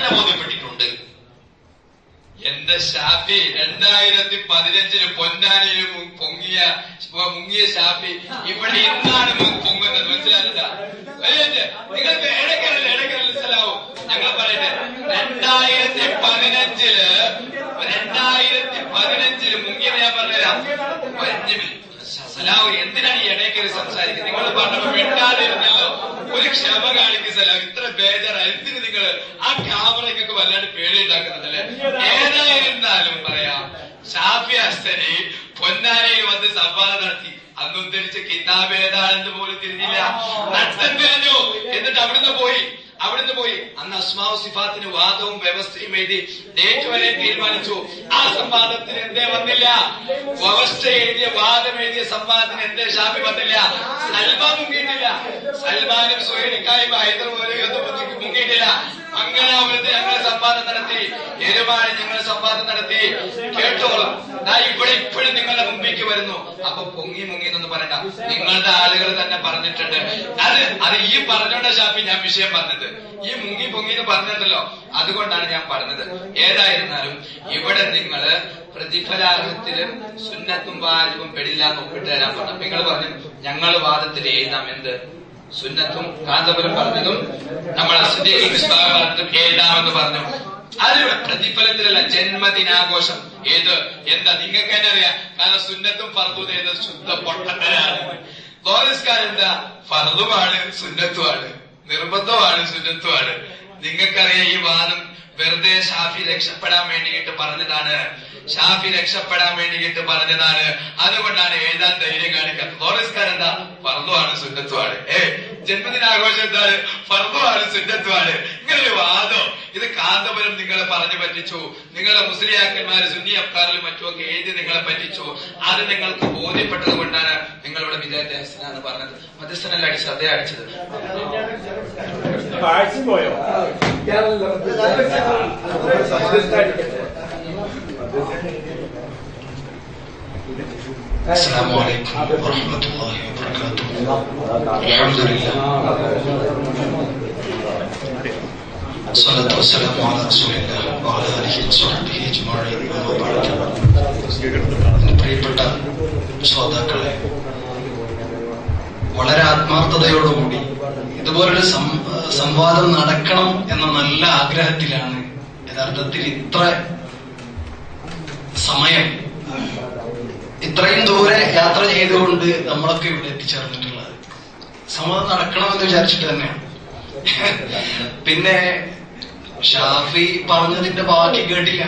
തന്നെ ബോധ്യപ്പെട്ടിട്ടുണ്ട് എന്റെ ഷാഫി രണ്ടായിരത്തി പതിനഞ്ചില് പൊന്നാനിയിൽ മു- പൊങ്ങിയ മുങ്ങിയ ഷാഫി ഇവിടെ ഇന്നാണ് മു- പൊങ്ങുന്നത് മനസ്സിലായില്ല നിങ്ങൾക്ക് ഇടയ്ക്കല്ല ഇടയ്ക്കല്ല മനസ്സിലാവും ഞങ്ങൾ പറയട്ടെ രണ്ടായിരത്തി പതിനഞ്ചില് രണ്ടായിരത്തി പതിനഞ്ചില് മുങ്ങിയത് ഞാൻ പറഞ്ഞുതരാം ഒരു മിനിറ്റ്. സലാവ് എന്തിനാണ് ഈ ഇടയ്ക്കല് സംസാരിക്കുന്നത് നിങ്ങൾ പറഞ്ഞപ്പോ മിണ്ടാതിരുന്നല്ലോ ഒരു ക്ഷമ കാണിക്കും സലാം ഇത്ര ബേജാറ എന്തിന് നിങ്ങൾ ആ ക്യാമറയ്ക്കൊക്കെ വല്ലാണ്ട് പേടിയുണ്ടാക്കുന്നുണ്ടല്ലേ ഏതായിരുന്നാലും പറയാം ഷാഫി ഹസ്തനെ പൊന്നാനയിൽ വന്ന് സംവാദം നടത്തി അന്ന് ഉദ്ധരിച്ച കിതാബ് ഏതാണെന്ന് പോലും തിരിഞ്ഞില്ല നട്ടം തിരിഞ്ഞു എന്നിട്ട് അവിടുന്ന് പോയി അവിടുന്ന് പോയി അന്ന് അസ്മാവ് സിഫാത്തിന് വാദവും വ്യവസ്ഥയും എഴുതി ഡേറ്റ് വരെ തീരുമാനിച്ചു ആ സംവാദത്തിന് എന്തേ വന്നില്ല വ്യവസ്ഥ എഴുതിയ വാദം എഴുതിയ സംവാദത്തിന് എന്തേ ഷാഫി വന്നില്ല സൽമാൻ മുങ്ങിയിട്ടില്ല സൽമാനും സുഹേലിക്കായും ഹൈദർ പോലെ ഒന്നും മുങ്ങി- മുങ്ങിയിട്ടില്ല അങ്ങനെ അവിടുത്തെ ഞങ്ങൾ സംവാദം നടത്തി എരുമാടി ഞങ്ങൾ സംവാദം നടത്തി കേട്ടോളാം ദാ ഇവിടെ ഇപ്പോഴും നിങ്ങളുടെ മുമ്പിലേക്ക് വരുന്നു അപ്പൊ പൊങ്ങി മുങ്ങി എന്നൊന്നും പറയണ്ട നിങ്ങളുടെ ആളുകൾ തന്നെ പറഞ്ഞിട്ടുണ്ട് അത് അത് ഈ പറഞ്ഞോണ്ട ഷാഫി ഞാൻ വിഷയം പറഞ്ഞത് ഈ മുങ്ങി പൊങ്ങി എന്ന് പറഞ്ഞിട്ടുണ്ടല്ലോ അതുകൊണ്ടാണ് ഞാൻ പറഞ്ഞത് ഏതായിരുന്നാലും ഇവിടെ നിങ്ങള് പ്രതിഫലാർഹത്തിലും സുന്നത്തും വാജിബും പെടില്ല എന്ന് ഒപ്പിട്ട് തരാൻ പറഞ്ഞു നിങ്ങൾ പറഞ്ഞു ഞങ്ങൾ വാദത്തിൽ എഴുതാം എന്ത് സുന്നത്തും കാന്തപുരം പറഞ്ഞതും നമ്മൾ അസുദ്ദീഖ് മിസ്ബാഹ് പറഞ്ഞതും എഴുതാമെന്ന് പറഞ്ഞു അതിലൂടെ പ്രതിഫലത്തിലല്ല ജന്മദിനാഘോഷം ഏത് എന്താ നിങ്ങൾക്ക് തന്നെ അറിയാം കാരണം സുന്നത്തും ഫർദും ഏത് ശുദ്ധ പൊട്ടത്തരാണ് ഗോരസ്കാരം എന്താ ഫർദുമാണ് സുന്നത്തുമാണ് നിർബന്ധമാണ് സുന്നത്തുമാണ് നിങ്ങൾക്കറിയാം ഈ വാദം വെറുതെ ഷാഫി രക്ഷപ്പെടാൻ വേണ്ടിയിട്ട് പറഞ്ഞതാണ് ഷാഫി രക്ഷപ്പെടാൻ വേണ്ടിയിട്ട് പറഞ്ഞതാണ് അതുകൊണ്ടാണ് എഴുതാൻ ധൈര്യം കാണിക്കാത്തത് ഗോരസ്കാരം എന്താ ഫർദുമാണ് സുന്നത്തുമാണ് ഏ ജന്മദിനാഘോഷം എന്താണ് ഫർദുമാണ് സുന്നത്തുമാണ് ഇങ്ങനെ ഒരു വാദം ഇത് കാന്തപുരം നിങ്ങളെ പറഞ്ഞു പറ്റിച്ചു നിങ്ങളെ മുസ്ലിയാക്കന്മാര് സുന്നി അഫ്കാറിലും മറ്റുമൊക്കെ എഴുതി നിങ്ങളെ പറ്റിച്ചു അത് നിങ്ങൾക്ക് ബോധ്യപ്പെട്ടത് കൊണ്ടാണ് നിങ്ങളുടെ വിദ്യാഭ്യാസത്തിനാണ് പറഞ്ഞത് മധ്യസ്ഥനല്ല അടിച്ചത് അതേ അടിച്ചത് കാഴ്ച പോയോ السلام عليكم ورحمة الله وبركاته الحمد لله الصلاة والسلام على رسول الله وعلى آله وصحبه أجمعين أما بعد പ്രിയപ്പെട്ട ശ്രോതാക്കളെ വളരെ ആത്മാർത്ഥതയോടുകൂടി ഇതുപോലൊരു സം- സംവാദം നടക്കണം എന്ന നല്ല ആഗ്രഹത്തിലാണ് യഥാർത്ഥത്തിൽ ഇത്ര സമയം ഇത്രയും ദൂരെ യാത്ര ചെയ്തുകൊണ്ട് നമ്മളൊക്കെ ഇവിടെ എത്തിച്ചേർന്നിട്ടുള്ളത് സംവാദം നടക്കണമെന്ന് വിചാരിച്ചിട്ട് തന്നെയാണ് പിന്നെ ഷാഫി പറഞ്ഞതിന്റെ ബാക്കി കേട്ടില്ല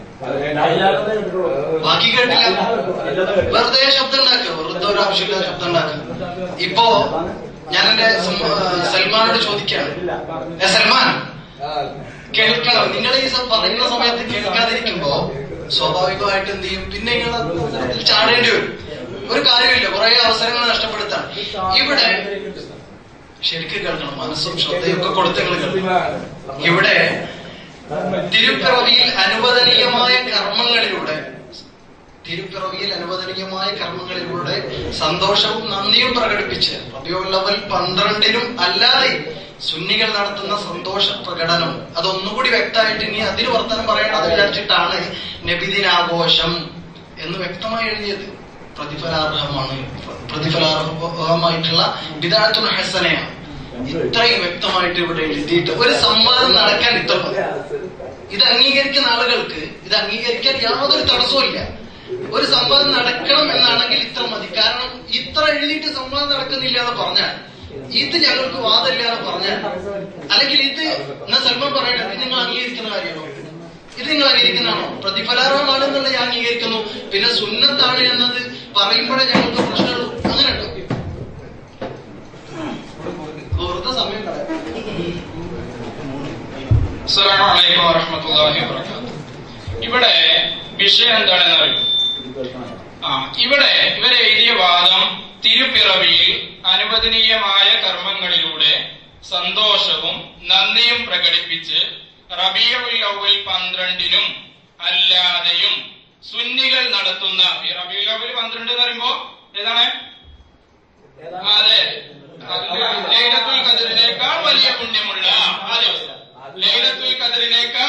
ബാക്കി കേട്ടില്ല വെറുതെ ശബ്ദം ഉണ്ടാക്കുക വെറുതെ ഒരു ആവശ്യമില്ലാതെ ശബ്ദം ഉണ്ടാക്കുക ഇപ്പോ ഞാൻ എന്റെ സം- സൽമാനോട് ചോദിക്കാണ് ഏ, സൽമാൻ കേൾക്കണം നിങ്ങൾ ഈ സം- പറയുന്ന സമയത്ത് കേൾക്കാതിരിക്കുമ്പോ സ്വാഭാവികമായിട്ട് എന്ത് ചെയ്യും പിന്നെ നിങ്ങൾ അതിൽ ചാടേണ്ടി വരും ഒരു കാര്യമില്ല കുറെ അവസരങ്ങൾ നഷ്ടപ്പെടുത്താൻ ഇവിടെ ശരിക്കും കേൾക്കണം മനസ്സും ശ്രദ്ധയൊക്കെ കൊടുത്ത് നിങ്ങൾ കേൾക്കണം ഇവിടെ തിരുപ്പിറവിയിൽ അനുവദനീയമായ കർമ്മങ്ങളിലൂടെ തിരുപ്പിറവിയിൽ അനുവദനീയമായ കർമ്മങ്ങളിലൂടെ സന്തോഷവും നന്ദിയും പ്രകടിപ്പിച്ച് റബിയുള്ളവൽ പന്ത്രണ്ടിനും അല്ലാതെ സുന്നികൾ നടത്തുന്ന സന്തോഷ പ്രകടനം അതൊന്നുകൂടി വ്യക്തമായിട്ട് ഇനി അതിന് വർത്തനം പറയണമെന്ന് വിചാരിച്ചിട്ടാണ് നബിദിനാഘോഷം എന്ന് വ്യക്തമായി എഴുതിയത് പ്രതിഫലാർഹമാണ് പ്രതിഫലാർഹമായിട്ടുള്ള ബിദാത്തുൽ ഹസനയാണ് ഇത്രയും വ്യക്തമായിട്ട് ഇവിടെ എഴുതിയിട്ട് ഒരു സംവാദം നടക്കാൻ ഇത്ര മതി. ഇത് അംഗീകരിക്കുന്ന ആളുകൾക്ക് ഇത് അംഗീകരിക്കാൻ യാതൊരു തടസ്സവും ഇല്ല ഒരു സംവാദം നടക്കണം എന്നാണെങ്കിൽ ഇത്ര മതി കാരണം ഇത്ര എഴുതിയിട്ട് സംവാദം നടക്കുന്നില്ല എന്ന് പറഞ്ഞാൽ ഇത് ഞങ്ങൾക്ക് വാദമില്ല എന്ന് പറഞ്ഞാൽ അല്ലെങ്കിൽ ഇത് എന്നാ സൽമാൻ പറയട്ടെ ഇത് നിങ്ങൾ അംഗീകരിക്കുന്ന കാര്യമാണോ ഇത് നിങ്ങൾ അംഗീകരിക്കുന്നതാണോ പ്രതിഫലാർഹമാണെന്നുള്ള ഞാൻ അംഗീകരിക്കുന്നു പിന്നെ സുന്നത്താണ് എന്നത് പറയുമ്പോഴേ ഞങ്ങൾക്ക് പ്രശ്നമുള്ളൂ അങ്ങനെ ഉണ്ടോ വെറുതെ സമയം കളയാം അസ്സലാമു അലൈക്കും വറഹ്മത്തുള്ളാഹി വബറകാതുഹു ഇവിടെ വിഷയം എന്താണെന്ന് അറിയൂ ആ ഇവിടെ ഇവർ എഴുതിയ വാദം തിരുപ്പിറവിയിൽ അനുവദനീയമായ കർമ്മങ്ങളിലൂടെ സന്തോഷവും നന്ദിയും പ്രകടിപ്പിച്ച് റബിയുൽ അവൽ പന്ത്രണ്ടിനും അല്ലാതെയും സുന്നികൾ നടത്തുന്ന ഈ റബിയുൽ അവൽ പന്ത്രണ്ട് എന്ന് പറയുമ്പോ ഏതാണ് അതെ ലൈലത്തുൽ ഖദറിനേക്കാൾ വലിയ പുണ്യമുള്ള ആ ദിവസം ലൈലത്തുൽ ഖദറിനേക്കാൾ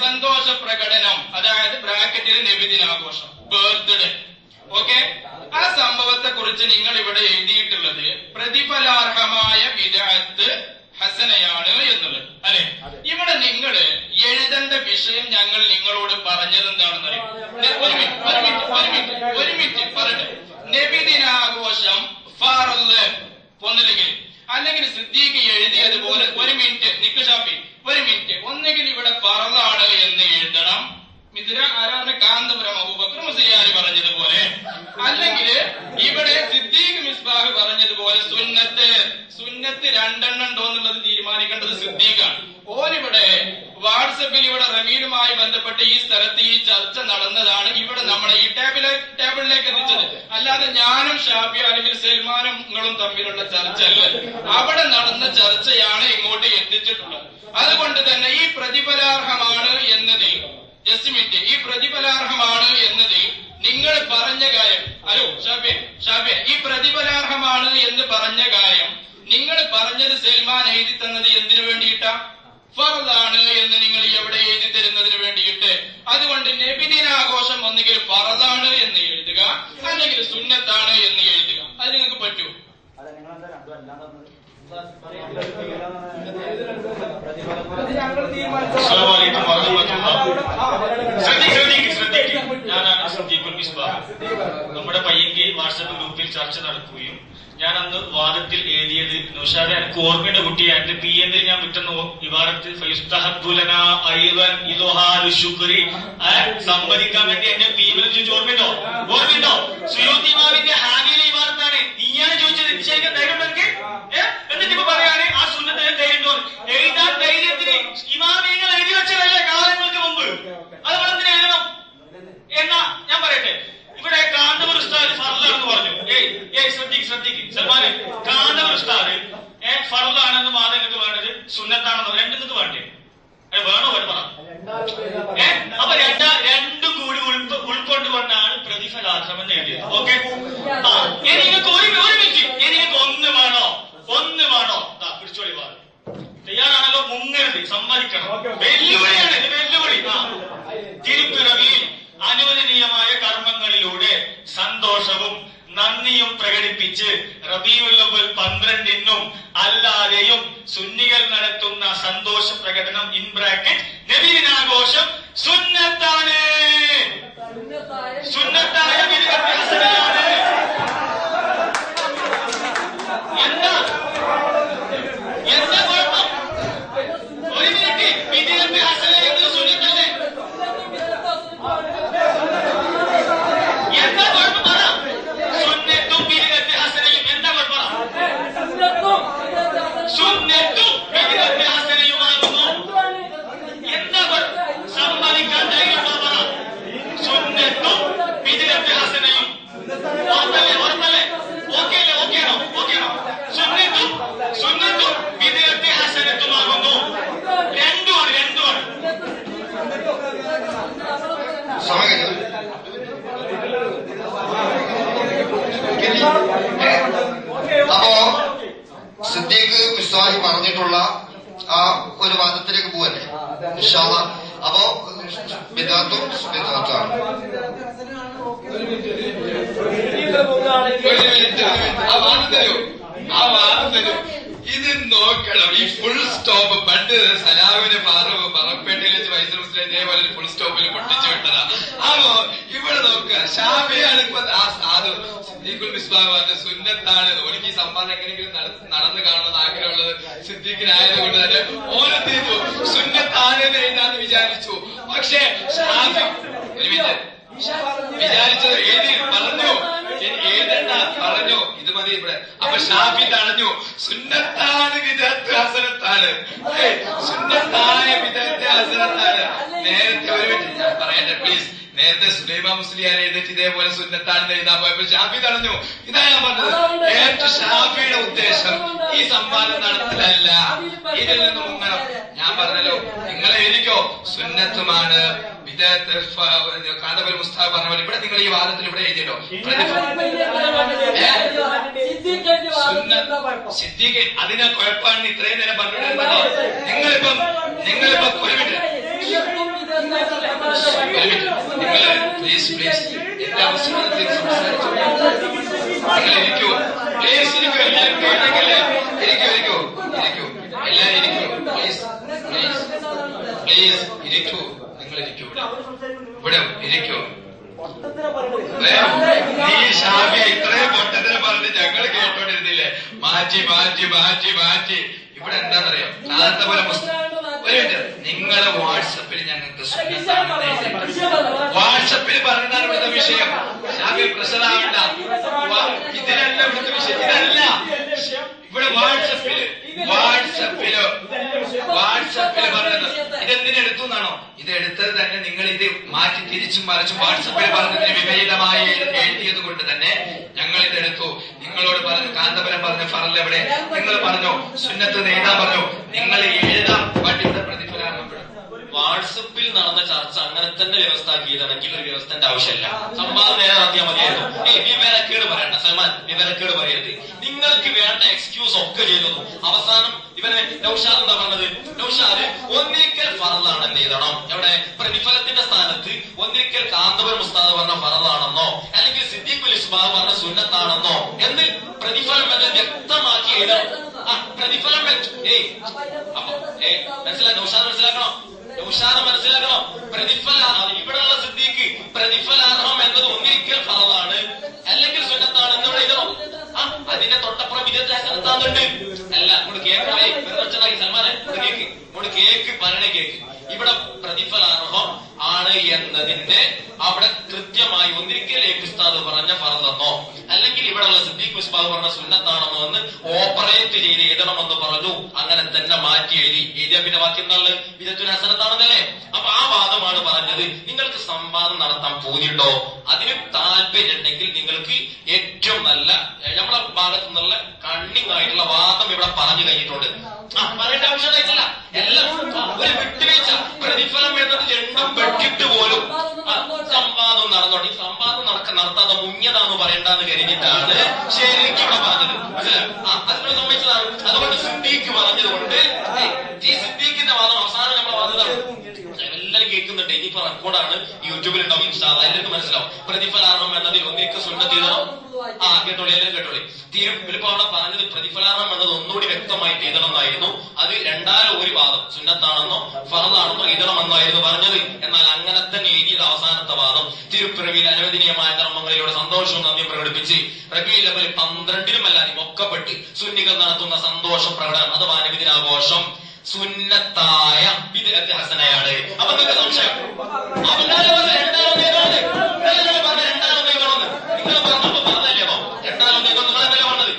സന്തോഷ പ്രകടനം അതായത് ബ്രാക്കറ്റിൽ നബിദിനാഘോഷം ബർത്ത്ഡേ ഓക്കെ ആ സംഭവത്തെ കുറിച്ച് നിങ്ങൾ ഇവിടെ എഴുതിയിട്ടുള്ളത് പ്രതിഫലാർഹമായ വിദഗ്ധ ഹസനയാണ് എന്നുള്ളത് അല്ലെ ഇവിടെ നിങ്ങൾ എഴുതേണ്ട വിഷയം ഞങ്ങൾ നിങ്ങളോട് പറഞ്ഞത് എന്താണെന്ന് അറിയാം ഒരു മിനിറ്റ് ഒരു മിനിറ്റ് ഒരു മിനിറ്റ് ഒരു മിനിറ്റ് പറയട്ടെ നബിദിനാഘോഷം ഫാറല് ഒന്നില്ലെങ്കിൽ അല്ലെങ്കിൽ സിദ്ദീഖ് എഴുതിയതുപോലെ ഒരു മിനിറ്റ് നിക്ക് ഷാഫി ഒരു മിനിറ്റ് ഒന്നുകിൽ ഇവിടെ ഫറലാണ് എന്ന് എഴുതണം മിഥുര ആരാണ് കാന്തപുരം അബൂബക്കർ മുസ്ലിയാർ പറഞ്ഞതുപോലെ അല്ലെങ്കിൽ ഇവിടെ സിദ്ദീഖ് മിസ്ബാഹ് പറഞ്ഞതുപോലെ സുന്നത്ത് സുന്നത്ത് രണ്ടെണ്ണം ഉണ്ടോ എന്നുള്ളത് തീരുമാനിക്കേണ്ടത് സിദ്ദീഖാണ് ഓനിവിടെ വാട്സപ്പിൽ ഇവിടെ റമീനുമായി ബന്ധപ്പെട്ട് ഈ സ്ഥലത്ത് ഈ ചർച്ച നടന്നതാണ് ഇവിടെ നമ്മളെ ഈ ടേബിളെ ടേബിളിലേക്ക് എത്തിച്ചത് അല്ലാതെ ഞാനും ഷാഫി അല്ലെങ്കിൽ സൽമാനും നിങ്ങളും തമ്മിലുള്ള ചർച്ച അല്ല അവിടെ നടന്ന ചർച്ചയാണ് ഇങ്ങോട്ട് എത്തിച്ചിട്ടുള്ളത് അതുകൊണ്ട് തന്നെ ഈ പ്രതിഫലാർഹമാണ് എന്നതിൽ ജസ്റ്റ് മിനിറ്റ് ഈ പ്രതിഫലാർഹമാണ് എന്നതിൽ നിങ്ങൾ പറഞ്ഞ കാര്യം ഹലോ ഷാഫിയ ഷാഫിയ ഈ പ്രതിഫലാർഹമാണ് എന്ന് പറഞ്ഞ കാര്യം നിങ്ങൾ പറഞ്ഞത് സൽമാൻ എഴുതി തന്നത് എന്തിനു വേണ്ടിയിട്ടാ ഫറദാണ് എന്ന് നിങ്ങൾ എവിടെ എഴുതി തരുന്നതിന് വേണ്ടിയിട്ട് അതുകൊണ്ട് നബിദിനാഘോഷം ഒന്നുകിൽ ഫറദാണ് എന്ന് എഴുതുക അല്ലെങ്കിൽ സുന്നത്താണ് എന്ന് എഴുതുക അത് നിങ്ങൾക്ക് പറ്റൂ അസ്സലാമു അലൈക്കും വറഹ്മത്തുള്ളാഹി. ശ്രദ്ധിക്ക്, ശ്രദ്ധിക്ക്, ശ്രദ്ധിക്ക്. ഞാനാണ് സദ്ദീഖുൽ മിസ്ബാഹ്. നമ്മുടെ പയ്യങ്കി വാട്സപ്പ് ഗ്രൂപ്പിൽ ചർച്ച നടക്കുകയും ഞാൻ അന്ന് വാദത്തിൽ എഴുതിയത് നൗഷാദെ എനിക്ക് ഓർമ്മയുടെ കുട്ടിയെ എന്റെ പി എന്നിൽ ഞാൻ വിട്ടെന്ന് ഇവാറത്ത് ഫയുസ്തഹബ്ബുലന അയ്യവൻ ഇദുഹാലു ശുക്രി ആ, സമ്മതിക്കാൻ വേണ്ടി എന്നെ പി എമ്മിൽ ചോദിച്ചു ഓർമ്മയുണ്ടോ ഓർമ്മയുണ്ടോ സുയോത്തിമാവിന്റെ ഹാനിയിലെ ഇവാർത്താണ് നീയാണ് ചോദിച്ചത് നിശ്ചയിക്കാൻ ധൈര്യം നിനക്ക് ഏ? എന്നിട്ട് ഇപ്പൊ പറയാണ് ആ സുന്നത്തിന് ധൈര്യം ഉണ്ടോ? എഴുതാൻ ധൈര്യത്തിന് ഇമാമിങ്ങൾ എഴുതി വെച്ചതല്ലേ കാലങ്ങൾക്ക് മുമ്പ് അത് എന്തിനാ എഴുതണം എന്നാ ഞാൻ പറയട്ടെ ഇവിടെ കാന്തപുർ ഉസ്താദ് ഫർലാണെന്ന് പറഞ്ഞു ഏയ് ഏയ് ശ്രദ്ധിക്ക് ശ്രദ്ധിക്ക് സൽമാനെ കാന്തപുർ ഉസ്താദ് ഏ ഫർലാണെന്ന് വാദം നിങ്ങൾക്ക് വേണ്ടത് സുന്നത്താണെന്ന് രണ്ടും നിങ്ങൾക്ക് വേണ്ടേ ഏ, വേണോ വേണം പറ ഏ അപ്പൊ രണ്ടാ രണ്ടും കൂടി ഉൾപ്പ ഉൾക്കൊണ്ടുകൊണ്ടാണ് പ്രതിഫലാശ്രമം എന്ന് എഴുതിയത് ഓക്കെ ആ ഇനി നിങ്ങൾക്ക് ഒരു ഒരു മിനിറ്റ് ഇനി നിങ്ങൾക്ക് ഒന്ന് വേണോ ഒന്ന് വേണോ ദാ പിടിച്ചോളി വാദം തയ്യാറാണല്ലോ മുങ്ങരുത് സമ്മതിക്കണം വെല്ലുവിളിയാണ് ഇത് വെല്ലുവിളി ആ തിരുപ്പിറവിയിൽ അനുവദനീയമായ കർമ്മങ്ങളിലൂടെ സന്തോഷവും നന്ദിയും പ്രകടിപ്പിച്ച് റബീഉൽ പന്ത്രണ്ടിനും അല്ലാതെയും സുന്നികൾ നടത്തുന്ന സന്തോഷ പ്രകടനം ഇൻ ബ്രാക്കറ്റ് നബീനാഘോഷം സുന്നത്താണ് സുന്നത്തായ ബിദ്അത്ത് ഹസനയാണ്. എന്താ എന്താ കുഴപ്പം ഒരു മിനിറ്റ് ബിദ്അത്ത് ഹസന എന്നത് സുന്നത്തല്ലേ എന്താ കുഴപ്പം പറ സുന്നത്തും ബിദ്അത്ത് ഹസനയും എന്താ കുഴപ്പം സുന്നത്തും ബിദ്അത്ത് ഹസനയുമാകുന്നു എന്താ കുഴപ്പം സമ്മതിക്കാൻ ധൈര്യമുണ്ടോ പറ സുന്നത്തും ബിദ്അത്ത് ഹസനയും ഉറപ്പല്ലേ ഉറപ്പല്ലേ ഓക്കെ അല്ലേ ഓക്കെ ആണോ ഓക്കെ ആണോ സുന്നത്തും സുന്നത്തും ബിദ്അത്ത് ഹസനത്തുമാകുന്നു രണ്ടുമാണ് രണ്ടുമാണ് സമയം അപ്പോ സിദ്ദീഖ് മിസ്വാഹി പറഞ്ഞിട്ടുള്ള ആ ഒരു വാദത്തിലേക്ക് പോവല്ലേ ഇൻഷാല്ല അപ്പോ വിദാത്തും വിദാത്താണ് ഒരു മിനിറ്റ്, ഒരു മിനിറ്റ്. ആ വാദം തരൂ ആ വാദം തരൂ ഇത് നോക്കണം ഈ ഫുൾ സ്റ്റോപ്പ് പണ്ട് സലാമിന് പാറവ് പറപ്പേട്ടയിൽ വെച്ച് വൈസ് മുസ്ലിം ഇതേപോലെ ഒരു ഫുൾ സ്റ്റോപ്പിൽ പൊട്ടിച്ചു വിട്ടതാ അപ്പോ ഇവിടെ നോക്കുക ഷാഫിയാണ് ഇപ്പൊ ആ സാധു സിദ്ദീഖുൽ മിസ്ബാഹ് അത് സുന്നത്താണ് എനിക്ക് ഈ സംവാദം എങ്ങനെയെങ്കിലും നട- നടന്ന് കാണണമെന്ന് ആഗ്രഹമുള്ളത് സിദ്ദീഖിനായതുകൊണ്ട് തന്നെ ഓരോ ചെയ്തു സുന്നത്താണ് എന്ന് എഴുതാന്ന് വിചാരിച്ചു പക്ഷേ ഷാഫി ഒരു മിനിറ്റ് വിചാരിച്ചത് എഴുതി പറഞ്ഞു എ- എഴുതണ്ട പറഞ്ഞു ഇത് മതി ഇവിടെ അപ്പൊ ഷാഫി തടഞ്ഞു സുന്നത്താണ് വിദഗ്ധ ഹസനത്താണ് ഏയ്, സുന്നത്തായ വിദഗ്ധ ഹസനത്താണ് നേരത്തെ ഒരു മിനിറ്റ് ഞാൻ പറയട്ടെ പ്ലീസ് നേരത്തെ സുലൈമ മുസ്ലിയാർ എഴുതിട്ട് ഇതേപോലെ സുന്നത്താണെന്ന് എഴുതാൻ പോയപ്പോ ഷാഫി തടഞ്ഞു ഇതാ ഞാൻ പറഞ്ഞത് ഏറ്റവും ഷാഫിയുടെ ഉദ്ദേശം ഈ സംവാദം നടത്തലല്ല ഇതിൽ നിന്ന് മുങ്ങണം ഞാൻ പറഞ്ഞല്ലോ നിങ്ങൾ എഴുതിക്കോ സുന്നത്തുമാണ് വിദഗ്ധ കാന്തപുരം മുസ്താഫ് പറഞ്ഞ പോലെ ഇവിടെ നിങ്ങൾ ഈ വാദത്തിൽ ഇവിടെ എഴുതിയല്ലോ സിദ്ദീഖ് അതിനെ കുഴപ്പമാണെന്ന് ഇത്രയും നേരം പറഞ്ഞിട്ടുണ്ടല്ലോ നിങ്ങളിപ്പം നിങ്ങളിപ്പം ഒരു മിനിറ്റ് നിങ്ങൾ പ്ലീസ് പ്ലീസ് എന്റെ അവസരത്തിൽ സംസാരിച്ചു നിങ്ങൾ ഇരിക്കൂ പ്ലീസ് ഇരിക്കൂ എല്ലാവരും കേൾക്കല്ലേ ഇരിക്കൂ ഇരിക്കൂ ഇരിക്കൂ എല്ലാവരും ഇരിക്കൂ പ്ലീസ് പ്ലീസ് പ്ലീസ് ഇരിക്കൂ നിങ്ങൾ ഇരിക്കൂ ഇവിടെ ഇരിക്കൂ ഏ, നീ ഷാഫി ഇത്രയും പൊട്ടത്തിന് പറഞ്ഞ് ഞങ്ങൾ കേട്ടോണ്ടിരുന്നില്ലേ മാറ്റി മാറ്റി മാറ്റി മാറ്റി ഇവിടെ എന്താണെന്നറിയോ കാന്തപുരം മുസ്ലിം ഒരു മിനിറ്റ് നിങ്ങളെ വാട്സപ്പിൽ ഞങ്ങൾക്ക് സുന്നത്താണെന്ന് എഴുതിയിട്ടുണ്ട്. വാട്സപ്പിൽ പറഞ്ഞാൽ ഇവിടുത്തെ വിഷയം ഷാഫി പ്രശ്നമാവണ്ട വാ- ഇതിനല്ല ഇവിടുത്തെ വിഷയം ഇതല്ല ഇവിടെ വാട്സപ്പില് വാട്സപ്പില് വാട്സപ്പിൽ പറഞ്ഞത് ഇതെന്തിനെടുത്തു എന്നാണോ ഇത് എടുത്തത് തന്നെ നിങ്ങൾ ഇത് മാറ്റി തിരിച്ചും മറിച്ചും വാട്സപ്പിൽ പറഞ്ഞതിന് വിപരീതമായി എഴു- എഴുതിയത് കൊണ്ട് തന്നെ ഞങ്ങൾ ഇതെടുത്തു നിങ്ങളോട് പറഞ്ഞു കാന്തപുരം പറഞ്ഞ ഫറൽ എവിടെ നിങ്ങൾ പറഞ്ഞു സുന്നത്ത് നേതാ പറഞ്ഞു നിങ്ങൾ എഴുതാം ബട്ട് ഇവിടെ പ്രതിഫലം പെടും വാട്സപ്പിൽ നടന്ന ചർച്ച അങ്ങനെ തന്നെ വ്യവസ്ഥാക്കിയതാണെങ്കിൽ ഒരു വ്യവസ്ഥന്റെ ആവശ്യമില്ല സംവാദം നേരെ നടത്തിയാൽ മതിയായിരുന്നു ഏയ് വിവരക്കേട് പറയണ്ട സൽമാൻ വിവരക്കേട് പറയരുത് നിങ്ങൾക്ക് വേണ്ട എക്സ്ക്യൂസ് ഒക്കെ ചെയ്തു അവസാനം ഇവനെ നൌഷാദ് എന്താ പറഞ്ഞത് നൌഷാദ് ഒന്നിരിക്കൽ ഫറലാണെന്ന് എഴുതണം എവിടെ പ്രതിഫലത്തിന്റെ സ്ഥാനത്ത് ഒന്നിരിക്കൽ കാന്തപുരം ഉസ്താദ് പറഞ്ഞ ഫറലാണെന്നോ അല്ലെങ്കിൽ സിദ്ദീഖുൽ ഇസ്ബാദ് പറഞ്ഞ സുന്നത്താണെന്നോ എന്ന് പ്രതിഫലം എന്ന് വ്യക്തമാക്കി എഴുതണം ആ പ്രതിഫലം വെച്ച് ഏയ് അപ്പൊ ഏയ് മനസ്സിലായി നൌഷാദ് മനസ്സിലാക്കണം നൗഷാദ് മനസ്സിലാക്കണം പ്രതിഫല ഇവിടെയുള്ള സിദ്ദീഖ് പ്രതിഫലാർഹം എന്നത് ഒന്നിരിക്കൽ ഫറലാണ് അല്ലെങ്കിൽ സുന്നത്താണ് എന്ന് ഇവിടെ എഴുതണം ആ അതിന്റെ തൊട്ടപ്പുറം വിദ്യാർത്ഥി ഹസനത്താന്നുണ്ട് അല്ല ഇങ്ങോട്ട് കേൾക്കണേ വെറുതെ സൽമാനെ ഇങ്ങോട്ട് കേക്ക് ഇങ്ങോട്ട് കേക്ക് പറയണ കേക്ക് ഇവിടെ പ്രതിഫലാർഹം ആണ് എന്നതിന്റെ അവിടെ കൃത്യമായി ഒന്നിരിക്കലേക്ക് ഉസ്താദ് പറഞ്ഞ ഫറന്നെന്നോ അല്ലെങ്കിൽ ഇവിടെയുള്ള സിദ്ദീഖ് ഉസ്താദ് പറഞ്ഞ സുന്നത്താണെന്നോ എന്ന് ഓപ്പറേറ്റ് ചെയ്ത് എഴുതണമെന്ന് പറഞ്ഞു അങ്ങനെ തന്നെ മാറ്റി എഴുതി എഴുതിയ പിന്നെ ബാക്കി എന്താണ് വിദഗ്ധ ഹസനത്താണെന്നല്ലേ അപ്പൊ ആ വാദമാണ് പറഞ്ഞത് നിങ്ങൾക്ക് സംവാദം നടത്താൻ പോയിട്ടുണ്ടോ അതിന് താല്പര്യം ഉണ്ടെങ്കിൽ നിങ്ങൾക്ക് ഏറ്റവും നല്ല ഏഹ്, നമ്മളെ ഭാഗത്തു നിന്നുള്ള കണ്ണിങ് ആയിട്ടുള്ള വാദം ഇവിടെ പറഞ്ഞു കഴിഞ്ഞിട്ടുണ്ട് ആ പറയേണ്ട ആവശ്യമായിട്ടില്ല എല്ലാം ആ, ഒരു വിട്ടുവീഴ്ച പ്രതിഫലം എന്നത് രണ്ടും വെട്ടിട്ട് പോലും ആ, സംവാദം നടന്നോട്ടെ ഈ സംവാദം നടക്ക നടത്താതെ മുങ്ങിയതാന്ന് പറയണ്ടെന്ന് കരുതിയിട്ടാണ് ശരിക്കും ഇവിടെ പറഞ്ഞത് മനസ്സിലായോ? ആ അതിനോട് സമ്മതിച്ചതാണ് അതുകൊണ്ട് സിദ്ദീഖ് പറഞ്ഞതുകൊണ്ട് ഏയ്, ഈ സിദ്ദീഖിന്റെ വാദം അവസാനം നമ്മളെ വാദതാണ് എല്ലാരും കേൾക്കുന്നുണ്ട് ഇനിയിപ്പോ റെക്കോർഡാണ് യൂട്യൂബിൽ ഉണ്ടാവും ഇൻസ്റ്റാ എല്ലാവർക്കും മനസ്സിലാവും പ്രതിഫലാർഹം എന്നതിൽ ഒന്നിരിക്ക സുന്നത്ത് ചെയ്തണം ആ കേട്ടോളി എല്ലാവരും കേട്ടോളി തിരുപ്പിലിപ്പോ അവിടെ പറഞ്ഞത് പ്രതിഫലാർഹം എന്നത് ഒന്നുകൂടി വ്യക്തമായിട്ട് എഴുതണം എന്നായിരുന്നു അത് രണ്ടാലും ഒരു വാദം സുന്നത്താണെന്നോ ഫറദാണെന്നോ എഴുതണമെന്നായിരുന്നു പറഞ്ഞത് എന്നാൽ അങ്ങനെ തന്നെ എഴുതിയത് അവസാനത്തെ വാദം തിരുപ്പിറവിയിൽ അനുവദനീയമായ കർമ്മങ്ങളിലൂടെ സന്തോഷവും നന്ദിയും പ്രകടിപ്പിച്ച് റബി ലെവൽ പന്ത്രണ്ടിനും അല്ലാതെ ഒക്കപ്പെട്ട് സുന്നികൾ നടത്തുന്ന സന്തോഷ പ്രകടനം അഥവാ അനുദിനാഘോഷം സുന്നത്തായ വിദഗ്ധ ഹസനയാണ് അപ്പൊ നിങ്ങൾക്ക് സംശയം അപ്പൊ ഇന്നലെ പറഞ്ഞ രണ്ടാമത് ഏതാണ്? ഇന്നലെ ഞാൻ പറഞ്ഞ രണ്ടാമത് ഏതാണെന്ന്. നിങ്ങൾ പറഞ്ഞപ്പോ പറഞ്ഞതല്ലേ അപ്പൊ? രണ്ടാമത് ഏതെന്ന് നിങ്ങളല്ലേ പറഞ്ഞത്?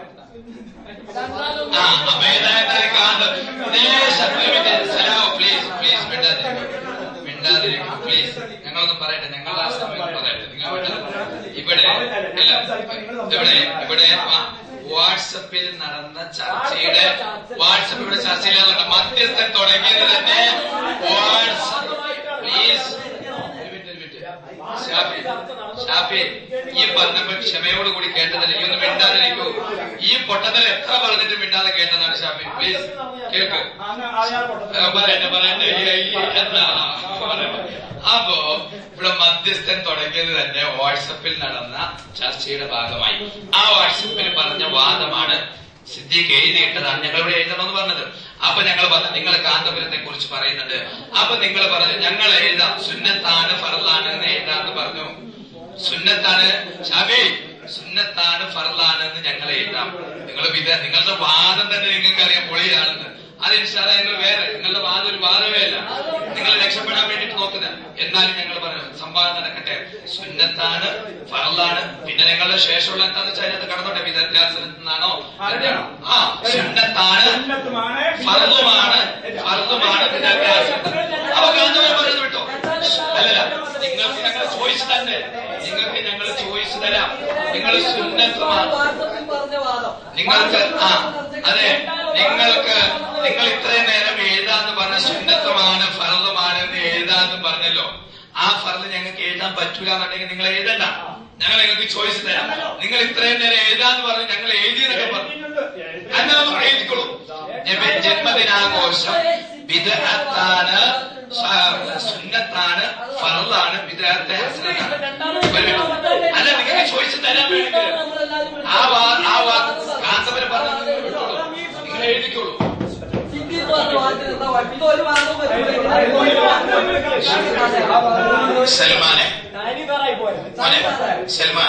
ആ അപ്പൊ ഏതായാലും കാന്ത സലാമോ പ്ലീസ് പ്ലീസ് മിണ്ടാതിരിക്കും മിണ്ടാതിരിക്കും പ്ലീസ് ഞങ്ങളൊന്ന് പറയട്ടെ ഞങ്ങളുടെ ആ സമയത്ത് പറയട്ടെ നിങ്ങൾ മിണ്ടാതെ- ഇവിടെ ഇല്ല ഇവിടെ ഇവിടെ ആ, വാട്സപ്പിൽ നടന്ന ചർച്ചയുടെ വാട്സപ്പ് ഇവിടെ ചർച്ചയിലാണ് മധ്യസ്ഥൻ തുടങ്ങിയത് തന്നെ വാട്സപ്പ് പ്ലീസ് ഒരു മിനിറ്റ്, ഒരു മിനിറ്റ്. ഷാഫി ഷാഫി ഈ പറഞ്ഞപ്പോ ക്ഷമയോട് കൂടി കേട്ടതല്ലേ ഈ ഒന്ന് മിണ്ടാതിരിക്കൂ ഈ പൊട്ടത്തിൽ എത്ര പറഞ്ഞിട്ട് മിണ്ടാതെ കേട്ടതാണ് ഷാഫി പ്ലീസ് കേൾക്ക് ആ, പറയട്ടെ പറയട്ടെ ഈ- ഈ- എന്താ പറയട്ടെ. അപ്പോ ഇവിടെ മധ്യസ്ഥൻ തുടങ്ങിയത് തന്നെ വാട്സപ്പിൽ നടന്ന ചർച്ചയുടെ ഭാഗമായി ആ വാട്സപ്പിൽ പറഞ്ഞ വാദമാണ് സിദ്ദീഖ് എഴുതിയിട്ടതാണ് ഞങ്ങൾ ഇവിടെ എഴുതണമെന്ന് പറഞ്ഞത് അപ്പൊ ഞങ്ങൾ പറഞ്ഞു നിങ്ങൾ കാന്തപുരത്തെ കുറിച്ച് പറയുന്നുണ്ട് അപ്പൊ നിങ്ങൾ പറഞ്ഞു ഞങ്ങൾ എഴുതാം സുന്നത്താണ് ഫറലാണ് എന്ന് എഴുതാന്ന് പറഞ്ഞു സുന്നത്താണ് ഷാബി സുന്നത്താണ് ഫറലാണ് എന്ന് ഞങ്ങൾ എഴുതാം നിങ്ങൾ വിധ നിങ്ങളുടെ വാദം തന്നെ നിങ്ങൾക്ക് അറിയാം പൊളിയാണെന്ന് അത് ഇൻഷാല്ല നിങ്ങൾ വേറെ നിങ്ങളുടെ വാദം ഒരു വാദമേ അല്ല നിങ്ങൾ രക്ഷപ്പെടാൻ വേണ്ടിട്ട് നോക്കുന്നത് എന്നാലും ഞങ്ങൾ പറഞ്ഞു സംവാദം നടക്കട്ടെ സുന്നത്താണ് ഫറലാണ് പിന്നെ നിങ്ങളുടെ ശേഷമുള്ള എന്താന്ന് വെച്ചാൽ അതിനകത്ത് കടന്നോട്ടെ വിദ്യാഭ്യാസത്തിനാണോ ആ സുന്നത്താണ് ഫർദുമാണ് ഫർദുമാണ് വിദ്യാഭ്യാസം അപ്പൊ ഗാന്ധവൻ പറയുന്നത് വിട്ടോ അല്ലല്ല നിങ്ങൾക്ക് ഞങ്ങൾ ചോയ്സ് തന്നെ നിങ്ങൾക്ക് ഞങ്ങൾ ചോയ്സ് തരാം നിങ്ങൾ സുന്നത്തുമാണ് നിങ്ങൾക്ക് ആ അതെ നിങ്ങൾക്ക് നിങ്ങൾ ഇത്രയും നേരം എഴുതാന്ന് പറഞ്ഞ സുന്നത്തുമാണ് ഫറദുമാണ് എന്ന് എഴുതാന്ന് പറഞ്ഞല്ലോ ആ ഫറദ് ഞങ്ങൾക്ക് എഴുതാൻ പറ്റൂല എന്നുണ്ടെങ്കിൽ നിങ്ങൾ എഴുതണ്ട ഞങ്ങൾ നിങ്ങൾക്ക് ചോയ്സ് തരാം നിങ്ങൾ ഇത്രയും നേരം എഴുതാന്ന് പറഞ്ഞ് ഞങ്ങൾ എഴുതിയെന്നൊക്കെ പറഞ്ഞു അങ്ങനെ ഒന്ന് എഴുതിക്കോളൂ ജന്മ- ജന്മദിനാഘോഷം വിദഗ്ധാണ് സുന്നത്താണ് ഫറലാണ് വിദ്യാർത്ഥി ഹസനാണ് ഒരു മിനിറ്റ്. അല്ല നിങ്ങൾക്ക് ചോദിച്ചു തരാൻ വേണമെങ്കിൽ ആ വാ ആ വാ കാന്തപുരം പറഞ്ഞു നിങ്ങൾ എഴുതിക്കോളൂ സൽമാനെ മോനെ സൽമാൻ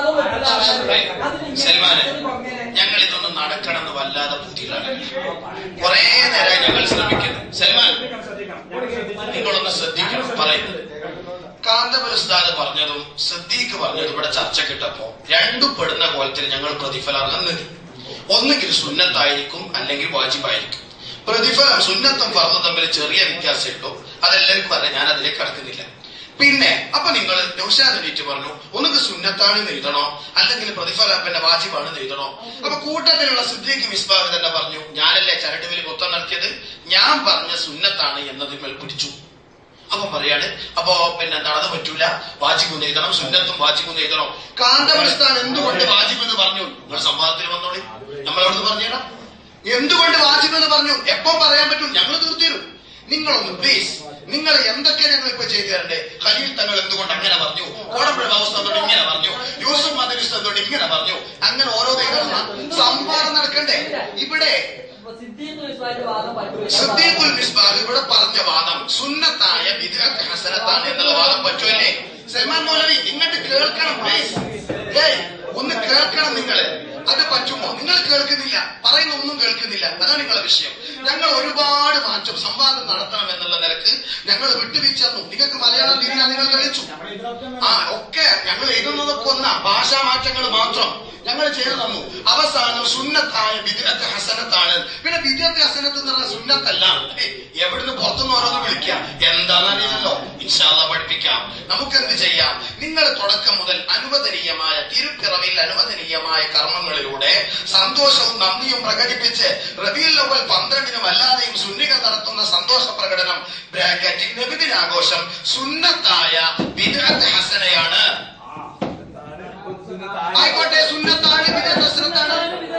സൽമാനെ ഞങ്ങൾ ഇതൊന്നും നടക്കണമെന്ന് വല്ലാതെ ബുദ്ധിയിലാണ് കുറെ നേരം ഞങ്ങൾ ശ്രമിക്കുന്നു സൽമാൻ നിങ്ങളൊന്ന് ശ്രദ്ധിക്കണം പറയുന്നത് കാന്തപുര ഉസ്താദ് പറഞ്ഞതും സദ്ദീഖ് പറഞ്ഞതും ഇവിടെ ചർച്ചക്കിട്ടപ്പോ രണ്ടും പെടുന്ന കോലത്തിൽ ഞങ്ങൾ പ്രതിഫലം തന്നത് ഒന്നുകിൽ സുന്നത്തായിരിക്കും അല്ലെങ്കിൽ വാജിബായിരിക്കും പ്രതിഫലം സുന്നത്തും ഫർദും തമ്മിൽ ചെറിയ വ്യത്യാസമേ ഉള്ളൂ അതെല്ലാവർക്കും അറിയാം ഞാൻ അതിലേക്ക് കടക്കുന്നില്ല പിന്നെ അപ്പൊ നിങ്ങൾ നൗഷാദ് എണീറ്റ് പറഞ്ഞു ഒന്നുകിൽ സുന്നത്താണ് എന്ന് എഴുതണോ അല്ലെങ്കിൽ പ്രതിഫലം പിന്നെ വാജിബാണ് എന്ന് എഴുതണോ അപ്പൊ കൂട്ടത്തിലുള്ള സിദ്ദീഖ് മിസ്ബാഹ് തന്നെ പറഞ്ഞു ഞാനല്ലേ ചരടുവിൽ മൊത്തം നടത്തിയത് ഞാൻ പറഞ്ഞ സുന്നത്താണ് എന്നതിന്മേൽ പിടിച്ചു അപ്പൊ പറയാണ് അപ്പൊ പിന്നെ നടന്നു പറ്റൂല വാജിബ് എഴുതണം സുന്നത്തും വാജിബ് എഴുതണം കാന്തമസ്ഥാൻ എന്തുകൊണ്ട് വാജിബ് എന്ന് പറഞ്ഞു നിങ്ങൾ സംവാദത്തിൽ വന്നോളി നമ്മളോട് പറഞ്ഞേടാ എന്തുകൊണ്ട് വാജിബ് എന്ന് പറഞ്ഞു എപ്പം പറയാൻ പറ്റും ഞങ്ങൾ തീർത്തിരും നിങ്ങളൊന്ന് പ്ലീസ് നിങ്ങൾ എന്തൊക്കെ ഞങ്ങൾ ഇപ്പൊ ചെയ്തു തരണ്ടേ ഖലീൽ തങ്ങൾ എന്തുകൊണ്ട് അങ്ങനെ പറഞ്ഞു കോടമ്പുഴ ബാബുസ്ഥാനോട് ഇങ്ങനെ പറഞ്ഞു യൂസുഫ് മദരിസ്ഥാനോട് ഇങ്ങനെ പറഞ്ഞു അങ്ങനെ ഓരോ ദൈവം സംവാദം നടക്കണ്ടേ ഇവിടെ സിദ്ദീഖുൽ മിസ്ബാഹ് ഇവിടെ പറഞ്ഞ വാദം സുന്നത്തായ വിദ്യാർത്ഥി ഹസനത്താണ് എന്നുള്ള വാദം പറ്റുമല്ലേ സൽമാൻ മൗലവി ഇങ്ങോട്ട് കേൾക്കണം പ്ലീസ് ഏയ് ഒന്ന് കേൾക്കണം നിങ്ങള് അത് പറ്റുമോ നിങ്ങൾ കേൾക്കുന്നില്ല പറയുന്ന ഒന്നും കേൾക്കുന്നില്ല അതാണ് നിങ്ങളുടെ വിഷയം ഞങ്ങൾ ഒരുപാട് മാറ്റം സംവാദം നടത്തണം എന്നുള്ള നിലക്ക് ഞങ്ങൾ വിട്ടുവീഴ്ച തന്നു നിങ്ങൾക്ക് മലയാളം തിരിയാൻ നിങ്ങൾ കളിച്ചു ആ ഒക്കെ ഞങ്ങൾ എഴുതുന്നതൊക്കെ ഒന്നാ ഭാഷാ മാറ്റങ്ങൾ മാത്രം ഞങ്ങൾ ചെയ്തു തന്നു അവസാനം സുന്നത്തായ വിദ്യത്തെ ഹസനത്താണ് പിന്നെ വിദ്യത്തെ ഹസനത്ത് എന്ന് പറഞ്ഞ സുന്നത്തല്ല ഏയ്, എവിടുന്ന് പുറത്തുനിന്ന് ഓരോന്ന് വിളിക്കാം എന്താണെന്നറിയില്ലല്ലോ ഇൻഷാല്ല പഠിപ്പിക്കാം നമുക്ക് എന്ത് ചെയ്യാം നിങ്ങൾ തുടക്കം മുതൽ അനുവദനീയമായ തിരുപ്പിറവിൽ അനുവദനീയമായ കർമ്മങ്ങളിലൂടെ സന്തോഷവും നന്ദിയും പ്രകടിപ്പിച്ച് റബിയുൽ അവൽ പന്ത്രണ്ടിനും അല്ലാതെയും സുന്നികൾ നടത്തുന്ന സന്തോഷ പ്രകടനം ബ്രാക്കറ്റിൽ നബിദിനാഘോഷം സുന്നത്തായ വിദ്യത്തെ ഹസനയാണ് ആയിക്കോട്ടെ സുന്നത്താണ് വിദ്യത്തെ ഹസനത്താണ്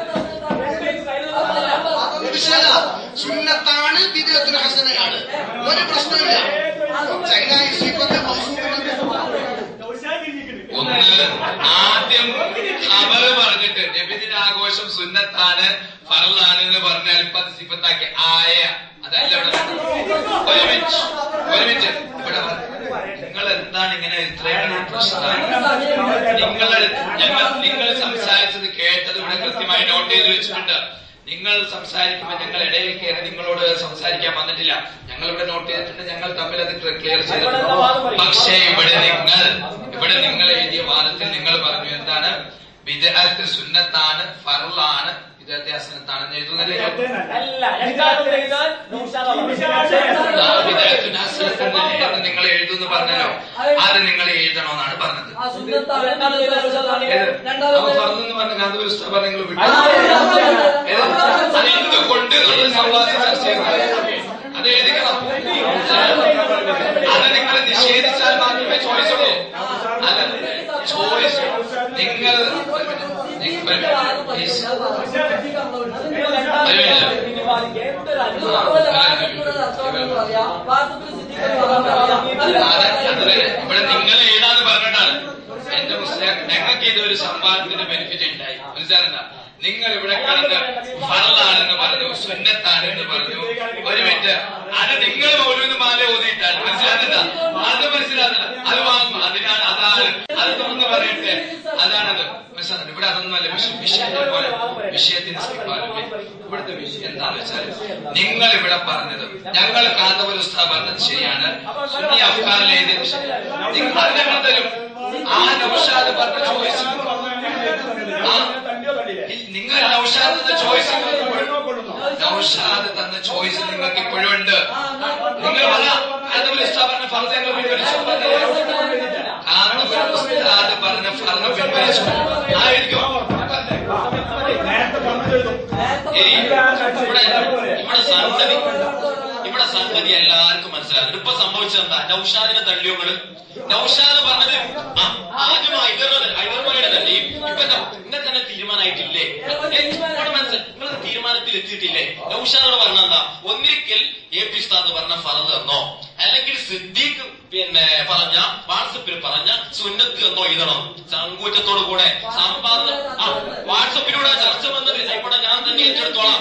അതൊന്നും വിഷയമല്ല സുന്നത്താണ് വിദ്യത്തിന് ഹസനയാണ് ഒരു പ്രശ്നമില്ല ചങ്ങായി ശ്രീപത്തെ ഒന്ന് ആദ്യം ഖബർ പറഞ്ഞിട്ട് നബിദിനാഘോഷം സുന്നത്താണ് ഫറലാണ് എന്ന് പറഞ്ഞാൽ ഇപ്പൊ അത് സിഫത്താക്കി ആയ അതല്ല ഇവിടെ ഒരു മിനിറ്റ് ഒരു മിനിറ്റ് ഇവിടെ പറ. നിങ്ങൾ എന്താണ് ഇങ്ങനെ ഇത്രയും പ്രശ്നമാണ് നിങ്ങൾ ഞങ്ങൾ നിങ്ങൾ സംസാരിച്ചത് കേട്ടത് ഇവിടെ കൃത്യമായി നോട്ട് ചെയ്ത് വെച്ചിട്ടുണ്ട് നിങ്ങൾ സംസാരിക്കുമ്പോൾ ഞങ്ങൾ ഇടയിൽ കയറി നിങ്ങളോട് സംസാരിക്കാൻ വന്നിട്ടില്ല ഞങ്ങൾ ഇവിടെ നോട്ട് ചെയ്തിട്ടുണ്ട് ഞങ്ങൾ തമ്മിൽ അത് ക്ലിയർ ചെയ്തിട്ടുണ്ട് പക്ഷേ ഇവിടെ നിങ്ങൾ ഇവിടെ നിങ്ങൾ എഴുതിയ വാദത്തിൽ നിങ്ങൾ പറഞ്ഞു എന്താണ് വിദഗ്ധ സുന്നത്താണ് ഫറലാണ് വിദഗ്ധ ഹസനത്താണെന്ന് എഴുതുന്നില്ലേ വിദഗ്ധ ഹസനത്തല്ലേ എന്ന് നിങ്ങൾ എഴുതുന്നു പറഞ്ഞല്ലോ അത് നിങ്ങൾ എഴുതണമെന്നാണ് പറഞ്ഞത് ഏത്? അപ്പൊ ഫറന്നെന്ന് പറഞ്ഞ ഗാന്ധി ഉസ്താദ് പറഞ്ഞ നിങ്ങൾ വിട്ടു ഏത്? അത് എന്തുകൊണ്ട് നമ്മൾ സംവാദം ചർച്ച ചെയ്യുന്നത് അത് എഴുതിക്കണം അത് നിങ്ങൾ നിഷേധിച്ചാൽ മാത്രമേ ചോയ്സ് ഉള്ളൂ അല്ല ചോയ്സ് നിങ്ങൾ അതെ അതുവരെ ഇവിടെ നിങ്ങൾ ഏതാന്ന് പറഞ്ഞിട്ടാണ് എന്റെ മുസ്ലിം ഞങ്ങൾക്ക് ഇതൊരു സംവാദത്തിന്റെ ബെനിഫിറ്റ് ഉണ്ടായി മനസ്സിലാകുന്ന നിങ്ങൾ ഇവിടെ കടന്ന് ഫറലാണെന്ന് പറഞ്ഞു സുന്നത്താണെന്ന് പറഞ്ഞു ഒരു മിനിറ്റ് അത് നിങ്ങൾ ഓരോന്ന് മാല ഓതിയിട്ടാണ് മനസ്സിലാകുന്നില്ല അത് മനസ്സിലാകുന്നില്ല അത് വാങ്ങും അതിനാണ് അതാണ് അത് തുറന്ന് പറയട്ടെ അതാണത് മനസ്സിലാകുന്നത് ഇവിടെ അതൊന്നുമല്ല വിഷയം വിഷയത്തെ പോലെ വിഷയത്തിന് സ്കിപ്പാലും ഇവിടുത്തെ വിഷയം എന്താന്ന് വെച്ചാൽ നിങ്ങൾ ഇവിടെ പറഞ്ഞത് ഞങ്ങൾ കാന്തപുര ഉസ്താദ് പറഞ്ഞത് ശരിയാണ് സുന്നി അഫ്ഗാനിൽ എഴുതിയത് ശരിയാണ്. നിങ്ങൾ അത് ഞങ്ങൾ തരും ആ നൗഷാദ് പറഞ്ഞ ചോയ്സ് നിങ്ങൾ നൗഷാദ് തന്ന ചോയ്സ് നൗഷാദ് തന്ന ചോയ്സ് നിങ്ങൾക്ക് ഇപ്പോഴും ഉണ്ട് നിങ്ങൾ പറ കാന്തപുര ഉസ്താദ് പറഞ്ഞ ഫർദ് ഞങ്ങൾ പിൻവലിച്ചു കാന്തപുര ഉസ്താദ് പറഞ്ഞ ഫർദ് പിൻവലിച്ചു ആയിരിക്കും ഇനി ഇവിടെ ഇവിടെ സംഗതി ഇവിടെ സംഗതി എല്ലാവർക്കും മനസ്സിലാകും ഇപ്പൊ സംഭവിച്ചത് എന്താ നൌഷാദിനെ തള്ളിയോങ്ങള് നൌഷാദ് പറഞ്ഞത് ആ ആദ്യം ഹൈദർ ഹൈദർബായുടെ തള്ളിയും ഇപ്പൊ എന്താ ഇന്നത്തെ തന്നെ തീരുമാനമായിട്ടില്ലേ ഏ, ഇവിടെ മനസ്സിലായി നിങ്ങൾ തീരുമാനം തീരുമാനത്തിൽ എത്തിയിട്ടില്ലേ നൗഷാദ് പറഞ്ഞ എന്താ ഒന്നിരിക്കൽ എ പി ഉസ്താദ് പറഞ്ഞ ഫറദ് എന്നോ അല്ലെങ്കിൽ സിദ്ദീഖ് പിന്നെ പറഞ്ഞ വാട്സപ്പിൽ പറഞ്ഞ സുന്നത്ത് എന്നോ എഴുതണം ചങ്കൂറ്റത്തോടു കൂടെ സമ്പാദന ആ വാട്സപ്പിലൂടെ ചർച്ച വന്നത് ആയിക്കോട്ടെ ഞാൻ തന്നെ ഏറ്റെടുത്തോളാം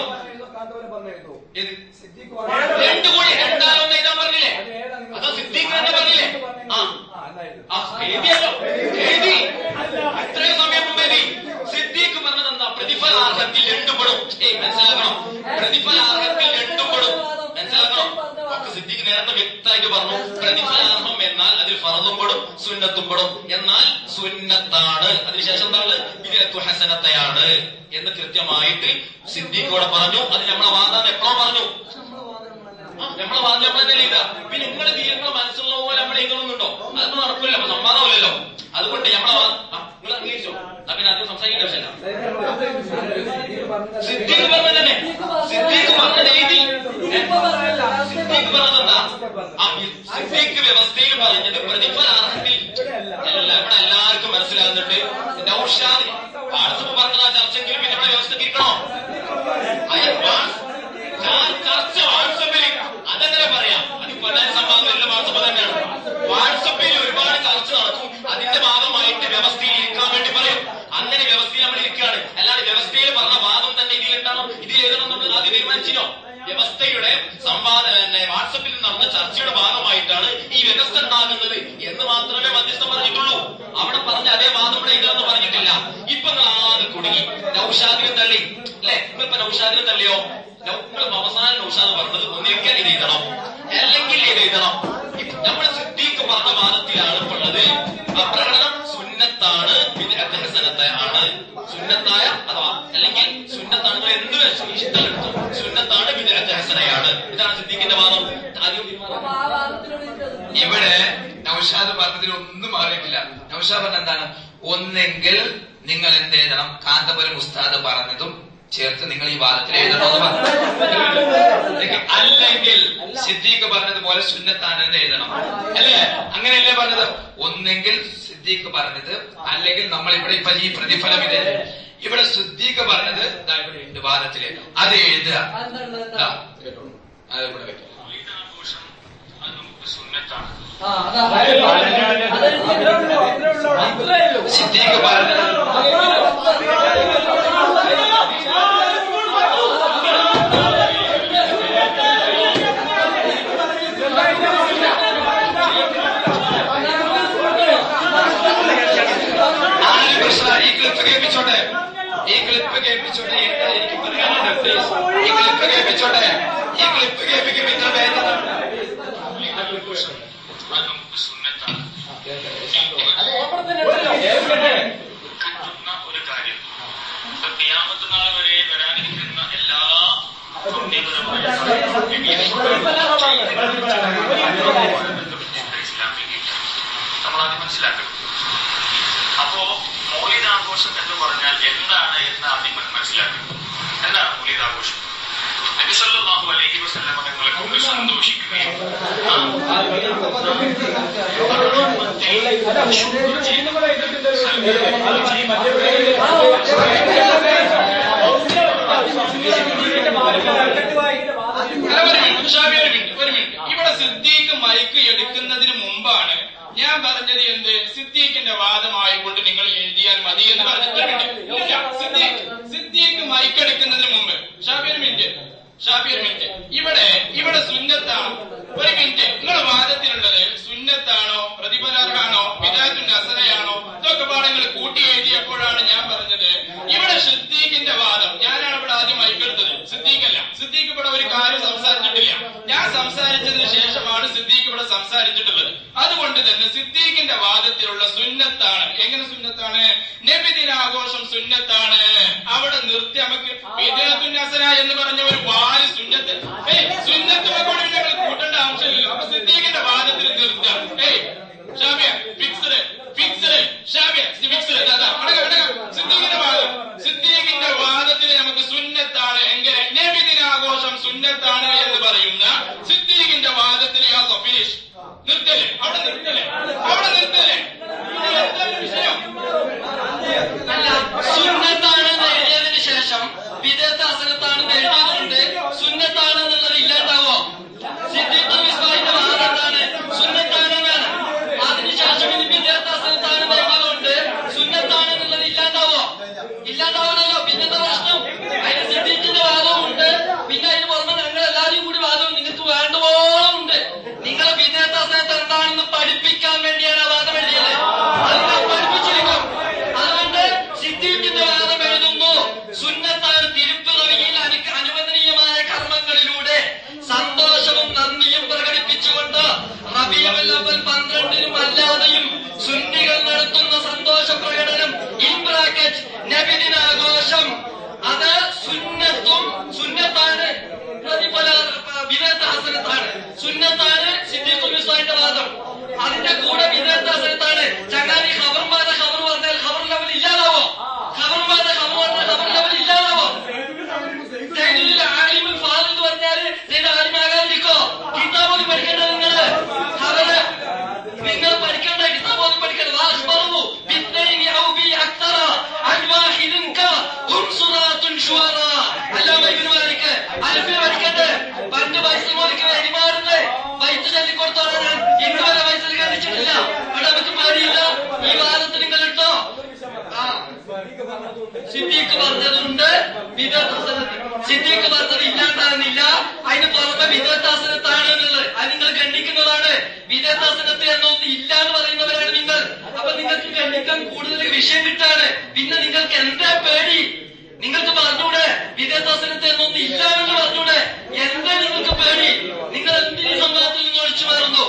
ഏത് രണ്ടു കൂടി രണ്ടാലൊന്ന് എഴുതാൻ പറഞ്ഞില്ലേ അതാ സിദ്ദീഖ് തന്നെ പറഞ്ഞില്ലേ ആ ആ എഴുതിയല്ലോ എഴുതി ഇത്രയും സമയം മുമ്പ് എഴുതി സിദ്ദീഖ് പറഞ്ഞത് എന്താ പ്രതിഫലാർഹത്തിൽ രണ്ടുപെടും ഏയ് മനസ്സിലാക്കണം പ്രതിഫലാർഹത്തിൽ രണ്ടുപെടും മനസ്സിലാക്കണം ഒക്കെ സിദ്ദീഖ് നേരത്തെ വ്യക്തമായിട്ട് പറഞ്ഞു പ്രതിഫലാർഹം എന്നാൽ അതിൽ ഫറതും പെടും സുന്നത്തും പെടും എന്നാൽ സുന്നത്താണ് അതിനുശേഷം എന്താണ് ഇതിനത്തു ഹസനത്തയാണ് എന്ന് കൃത്യമായിട്ട് സിദ്ദീഖ് ഇവിടെ പറഞ്ഞു അത് നമ്മളെ വാദം എപ്പോഴും പറഞ്ഞു ആ, നമ്മളെ വാദം നമ്മൾ തന്നെ ചെയ്ത പിന്നെ നിങ്ങളുടെ തീരങ്ങളെ മനസ്സുള്ള പോലെ നമ്മൾ എഴുതണമെന്നുണ്ടോ അതൊന്നും നടക്കില്ല അപ്പൊ സമ്മാനമില്ലല്ലോ അതുകൊണ്ട് നമ്മളെ വാദം ആ, നിങ്ങൾ അംഗീകരിച്ചോ എന്നാ പിന്നെ അധികം സംസാരിക്കേണ്ട ആവശ്യമില്ല സിദ്ദീഖ് പറഞ്ഞത് തന്നെ സിദ്ദീഖ് പറഞ്ഞത് എഴുതി സിദ്ദീഖ് പറഞ്ഞതെന്താ ആ സിദ്ദീഖ് വ്യവസ്ഥയിൽ പറഞ്ഞത് പ്രതിഫലാർഹത്തിൽ അല്ല ഇവിടെ എല്ലാവർക്കും മനസ്സിലാകുന്നുണ്ട് നൗഷാദ് വാട്സപ്പ് പറഞ്ഞ ചർച്ചെങ്കിൽ പിന്നെ ഇവിടെ വ്യവസ്ഥ തിരിക്കണോ അയ്യ, വാട്സ്- ഞാൻ ചർച്ച വാട്സപ്പിൽ അതെങ്ങനെ പറയാം അത് പൊന്നാൻ സംഭവം എല്ലാം വാട്സപ്പ് തന്നെയാണ് വാട്സപ്പിൽ ഒരുപാട് ചർച്ച നടക്കും അതിന്റെ ഭാഗമായിട്ട് വ്യവസ്ഥയിൽ ഇരിക്കാൻ വേണ്ടി പറയും അങ്ങനെ വ്യവസ്ഥയിൽ നമ്മൾ ഇരിക്കുകയാണ് അല്ലാതെ വ്യവസ്ഥയിൽ പറഞ്ഞ വാദം തന്നെ ഇതിൽ ഉണ്ടാണോ ഇതിൽ എഴുതണം നമ്മൾ ആദ്യം തീരുമാനിച്ചിനോ വ്യവസ്ഥയുടെ സംവാദം തന്നെ വാട്സപ്പിൽ നടന്ന ചർച്ചയുടെ ഭാഗമായിട്ടാണ് ഈ വ്യവസ്ഥ ഉണ്ടാകുന്നത് എന്ന് മാത്രമേ മധ്യസ്ഥം പറഞ്ഞിട്ടുള്ളൂ അവിടെ പറഞ്ഞ അതേ വാദം ഇവിടെ ഇല്ലെന്ന് പറഞ്ഞിട്ടില്ല ഇപ്പൊ നിങ്ങൾ ആകെ കുടുങ്ങി നൌഷാദിനെ തള്ളി അല്ലെ നിങ്ങളിപ്പോ നൌഷാദിനെ തള്ളിയോ നൗ- നിങ്ങൾ അവസാനം നൌഷാദ് പറഞ്ഞത് ഒന്നിരിക്കാൻ ഇത് എഴുതണം അല്ലെങ്കിൽ ഇത് എഴുതണം നമ്മൾ സിദ്ദീഖ് പറഞ്ഞ വാദത്തിലാണ് ഇപ്പോൾ ഉള്ളത് ആ പ്രകടനം സുന്നത്താണ് വിദഗ്ധ ഹസനത്താണ് സുന്നത്തായ അഥവാ അല്ലെങ്കിൽ സുന്നത്താണ് നിങ്ങൾ എന്ത് ഇഷ്ടമെടുത്തു സുന്നത്താണ് വിദഗ്ധ ഹസനയാണ് ഇതാണ് സിദ്ദീഖിന്റെ വാദം ആദ്യം ഇവിടെ നൗഷാദ് പറഞ്ഞതിൽ ഒന്നും മാറിയിട്ടില്ല നൗഷാദ് പറഞ്ഞ എന്താണ് ഒന്നെങ്കിൽ നിങ്ങൾ എന്ത് എഴുതണം കാന്തപുരം ഉസ്താദ് പറഞ്ഞതും ചേർത്ത് നിങ്ങൾ ഈ വാദത്തിൽ എഴുതണമെന്ന് പറഞ്ഞു അല്ലെങ്കിൽ സിദ്ദീഖ് പറഞ്ഞതുപോലെ സുന്നത്താനെന്ന് എഴുതണം അല്ലേ അങ്ങനെയല്ലേ പറഞ്ഞത് ഒന്നെങ്കിൽ സിദ്ദീഖ് പറഞ്ഞത് അല്ലെങ്കിൽ നമ്മൾ ഇവിടെ ഇപ്പൊ ഈ പ്രതിഫലം ഇത് ഇവിടെ സിദ്ദീഖ് പറഞ്ഞത് ദാ ഇവിടെ ഉണ്ട് വാദത്തില് അത് എഴുതുക ദാ, അത് ഇവിടെ വെക്കാം ആഘോഷം അത് നമുക്ക് സുന്നത്താണ് സിദ്ദീഖ് പറഞ്ഞത് ആരും പ്രശ്നം ഈ ക്ലിപ്പ് കേൾപ്പിച്ചോട്ടെ ഈ ക്ലിപ്പ് കേൾപ്പിച്ചോട്ടെ എന്താ എനിക്ക് പറയാനുണ്ട് പ്ലീസ് ഈ ക്ലിപ്പ് കേൾപ്പിച്ചോട്ടെ ഈ ക്ലിപ്പ് കേൾപ്പിക്കും ഇത്ര വേദന ആഘോഷം അത് നമുക്ക് സുന്നത്താണ് കത്തുന്ന ഒരു കാര്യം ഇപ്പൊ ഖിയാമത്ത് നാൾ വരെ വരാനിരിക്കുന്ന എല്ലാ പുണ്യപരമായ ഇസ്ലാമിക നമ്മളാദ്യം മനസ്സിലാക്കണം അപ്പോ മൗലികാഘോഷം എന്ന് പറഞ്ഞാൽ എന്താണ് എന്ന് ആദ്യം മനസ്സിലാക്കണം എന്താണ് മൗലികാഘോഷം നബി സല്ലല്ലാഹു അലൈഹി വസല്ലം തങ്ങളെ കൊണ്ട് സന്തോഷിക്കുകയും അല്ല, ഒരു മിനിറ്റ്, ഷാബി, ഒരു മിനിറ്റ്, ഒരു മിനിറ്റ്. ഇവിടെ സിദ്ദീഖ് മൈക്ക് എടുക്കുന്നതിന് മുമ്പാണ് ഞാൻ പറഞ്ഞത് എന്ത് സിദ്ദീഖിന്റെ വാദമായിക്കൊണ്ട് നിങ്ങൾ എഴുതിയാൽ മതി എന്ന് പറഞ്ഞത് ഒരു മിനിറ്റ്. ഇല്ല, സിദ്ദീഖ് സിദ്ദീഖ് മൈക്ക് എടുക്കുന്നതിന് മുമ്പ് ഷാബി ഒരു മിനിറ്റ് ഷാബി ഒരു മിനിറ്റ് ഇവിടെ ഇവിടെ സുന്നത്താണ് ഒരു മിനിറ്റ് നിങ്ങളുടെ വാദത്തിലുള്ളത് സുന്നത്താണോ പ്രതിഫലാർഹാണോ വിദാത്തുന്റെ അസനയാണോ ഇതൊക്കെ പാടങ്ങൾ കൂട്ടി എഴുതിയപ്പോഴാണ് ഞാൻ പറഞ്ഞത് ഇവിടെ സിദ്ദീഖിന്റെ വാദം ഞാനാണ് ഇവിടെ ആദ്യം മൈക്കെടുത്തത് സിദ്ദീഖല്ല സിദ്ദീഖ് ഇവിടെ ഒരു കാര്യം സംസാരിച്ചിട്ടില്ല ഞാൻ സംസാരിച്ചതിന് ശേഷമാണ് സിദ്ദീഖ് ഇവിടെ സംസാരിച്ചിട്ടുള്ളത് അതുകൊണ്ട് തന്നെ സിദ്ദീഖിന്റെ വാദത്തിലുള്ള സുന്നത്താണ് എങ്ങനെ സുന്നത്താണ് നബിദിനാഘോഷം സുന്നത്താണ് അവിടെ നിർത്തി നമുക്ക് വിദ്യാത്തുൻ ഹസന എന്ന് പറഞ്ഞ ഒരു വാല് സുന്നത്ത് ഏയ് സുന്നത്ത് കൂടി ഞങ്ങൾ കൂട്ടേണ്ട ആവശ്യമില്ലല്ലോ അപ്പൊ സിദ്ദീഖിന്റെ വാദത്തിൽ നിർത്തുക ഏയ് Shabiya fixed fixed Shabiya fixed അടക്കം അടക്കം സിദ്ദീഖിന്റെ വാദം സിദ്ദീഖിന്റെ വാദത്തിൽ നമുക്ക് സുന്നത്താണ് എങ്ങനെ നബിദിനാഘോഷം സുന്നത്താണ് എന്ന് പറയുന്ന സിദ്ദീഖിന്റെ വാദത്തിൽ ഫിനിഷ് നിർത്തല്ലേ അവിടെ നിർത്തല്ലേ അവിടെ നിർത്തല്ലേ ഇത് എന്താണ് വിഷയം സുന്നത്താണെന്ന് എഴുതിയതിനു ശേഷം വിദേഹ അസനത്താണെന്ന് എഴുതി റബീഉൽ അവ്വൽ പന്ത്രണ്ടിനും അല്ലാതെയും സുന്നികൾ നടത്തുന്ന സന്തോഷ പ്രകടനം ഇൻ ബ്രാക്കറ്റ് നബിദിനാഘോഷം അത് സുന്നത്തും സുന്നത്താണ് പ്രതിഫല വിദഗ്ധ ഹസനത്താണ് സുന്നത്താണ് സിദ്ദീഖുൽ മിസ്വാന്റെ വാദം അതിന്റെ കൂടെ വിദഗ്ധ ഹസനത്താണ് ചങ്ങാതി ഖബർമാത ഖബർ പറഞ്ഞാൽ ഖബർ ലെവൽ ഇല്ലാതാവോ ഖബർമാത ഖബർ പറഞ്ഞാൽ ഖബർ ലെവൽ ഇല്ലാതാവോ സൈനുൽ ആലിമുൽ ഫാദിൽ എന്ന് പറഞ്ഞാല് സൈനുൽ ആലിമാകാതിരിക്കോ കിതാബോധി പഠിക്കേണ്ട നിങ്ങള് ഖബറ് നിങ്ങൾ പഠിക്കേണ്ട കിതാബോധി പഠിക്കേണ്ട വാസ്ബറു ബിസ്നൈനി ഔ ബി അക്തറ അൻ വാഹിദിൻ ക ഉൻസുറാത്തുൻ ഷുവറ അല്ലാമ ഇബ്നു മാലിക് അൽഫി പഠിക്കട്ടെ പണ്ട് ബൈസൽ മോലിക്ക് പെരുമാറുന്നത് വൈദ്യ ചൊല്ലിക്കൊടുത്തോളാം ഞാൻ ഇന്ന് വരെ വൈദ്യുതി കാണിച്ചിട്ടില്ല അവിടെ നമുക്ക് പേടിയില്ല ഈ വാദത്തിൽ നിങ്ങൾ ഇട്ടോ ആ സിദ്ദീഖ് പറഞ്ഞതുണ്ട് വിദഗ്ധാസനത്തിൽ സിദ്ദീഖ് പറഞ്ഞത് ഇല്ലാണ്ടാകുന്നില്ല അതിന് പുറമെ വിദഗ്ധാസനത്താണ് എന്നുള്ളത് അത് നിങ്ങൾ ഗണ്ണിക്കുന്നതാണ് വിദഗ്ധാസനത്തിൽ എന്നൊന്നും ഇല്ല എന്ന് പറയുന്നവരാണ് നിങ്ങൾ അപ്പൊ നിങ്ങൾക്ക് ഗണ്ണിക്കാൻ കൂടുതൽ വിഷയം കിട്ടാണ് പിന്നെ നിങ്ങൾക്ക് എന്താ പേടി നിങ്ങൾക്ക് പറഞ്ഞൂടെ വിദഗ്ധാസനത്തിൽ എന്നൊന്നും ഇല്ല എന്ന് പറഞ്ഞൂടെ എന്താ നിങ്ങൾക്ക് പേടി നിങ്ങൾ എന്തിനീ സംഭവത്തിൽ നിന്ന് ഒഴിച്ചു മാറുന്നു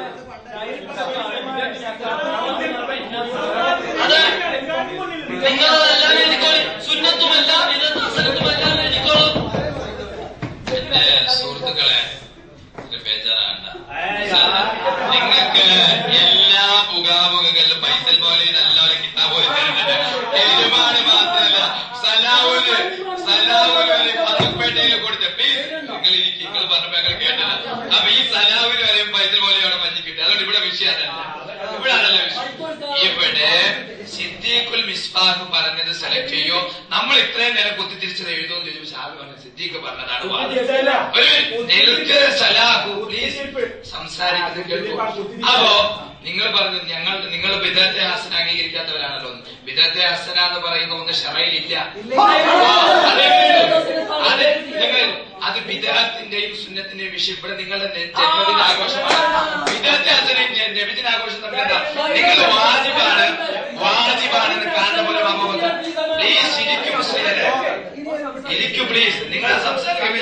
അതെ നിങ്ങളതെല്ലാം എഴുതിക്കോളും സുന്നത്തുമല്ല വിദഗ്ധാസനത്തുമല്ല എന്ന് എഴുതിക്കോളും എന്റെ സുഹൃത്തുക്കളെ ഒരു ബേജാറാണ്ട നിങ്ങൾക്ക് എല്ലാ പുകാമുഖങ്ങളിലും പൈസൽ പോലെ നല്ലപോലെ കിതാബ് പോലെ തരുന്നുണ്ട് എരുമാട് മാത്രമല്ല സലാവുല് സലാവുല് ഒരു പത്തപ്പേട്ടയിൽ കൊടുത്ത പ്ലീസ് നിങ്ങൾ ഇരിക്കും നിങ്ങൾ പറഞ്ഞപ്പോ ഞങ്ങൾ കേട്ടില്ല അപ്പൊ ഈ സലാവുല് വരെയും പൈസൽ പോലെ അവിടെ മഞ്ഞ് കിട്ടി അതുകൊണ്ട് ഇവിടെ വിഷയം അതല്ല ഇവിടെ അതല്ല വിഷയം ഇവിടെ സിദ്ദീഖുൽ മിസ്ബാഹ് പറഞ്ഞത് സെലക്ട് ചെയ്യോ നമ്മൾ ഇത്രയും നേരം കുത്തിത്തിരിച്ചത് എഴുതുമെന്ന് ചോദിച്ചു ഷാബി പറഞ്ഞു സിദ്ദീഖ് പറഞ്ഞതാണ് വാദം. ഒരു നിൽക്ക് സലാഹു പ്ലീസ് സംസാരിക്കുന്നത് കേൾക്കൂ അപ്പോ നിങ്ങൾ പറഞ്ഞു ഞങ്ങൾ നിങ്ങൾ വിദഗ്ധ ഹസന അംഗീകരിക്കാത്തവരാണല്ലോ വിദഗ്ധ ഹസന എന്ന് പറയുന്ന ഒന്ന് ഷറയിലില്ല അതെ അതെ നിങ്ങൾ അത് വിദഗ്ധത്തിന്റെയും സുന്നത്തിന്റെയും വിഷയം ഇവിടെ നിങ്ങളുടെ നെ- ജന്മദിന ആഘോഷമാണ് വിദഗ്ധ ഹസനയും ജ- നബിദിന ആഘോഷം തമ്മിൽ എന്താ നിങ്ങൾ വാജിബാണ് വാജിബാണെന്ന് കാണുന്ന പോലെ പ്ലീസ് ഇരിക്കും മുസ്ലിമരെ ഇരിക്കൂ പ്ലീസ് നിങ്ങളെ സംസാരിക്കാൻ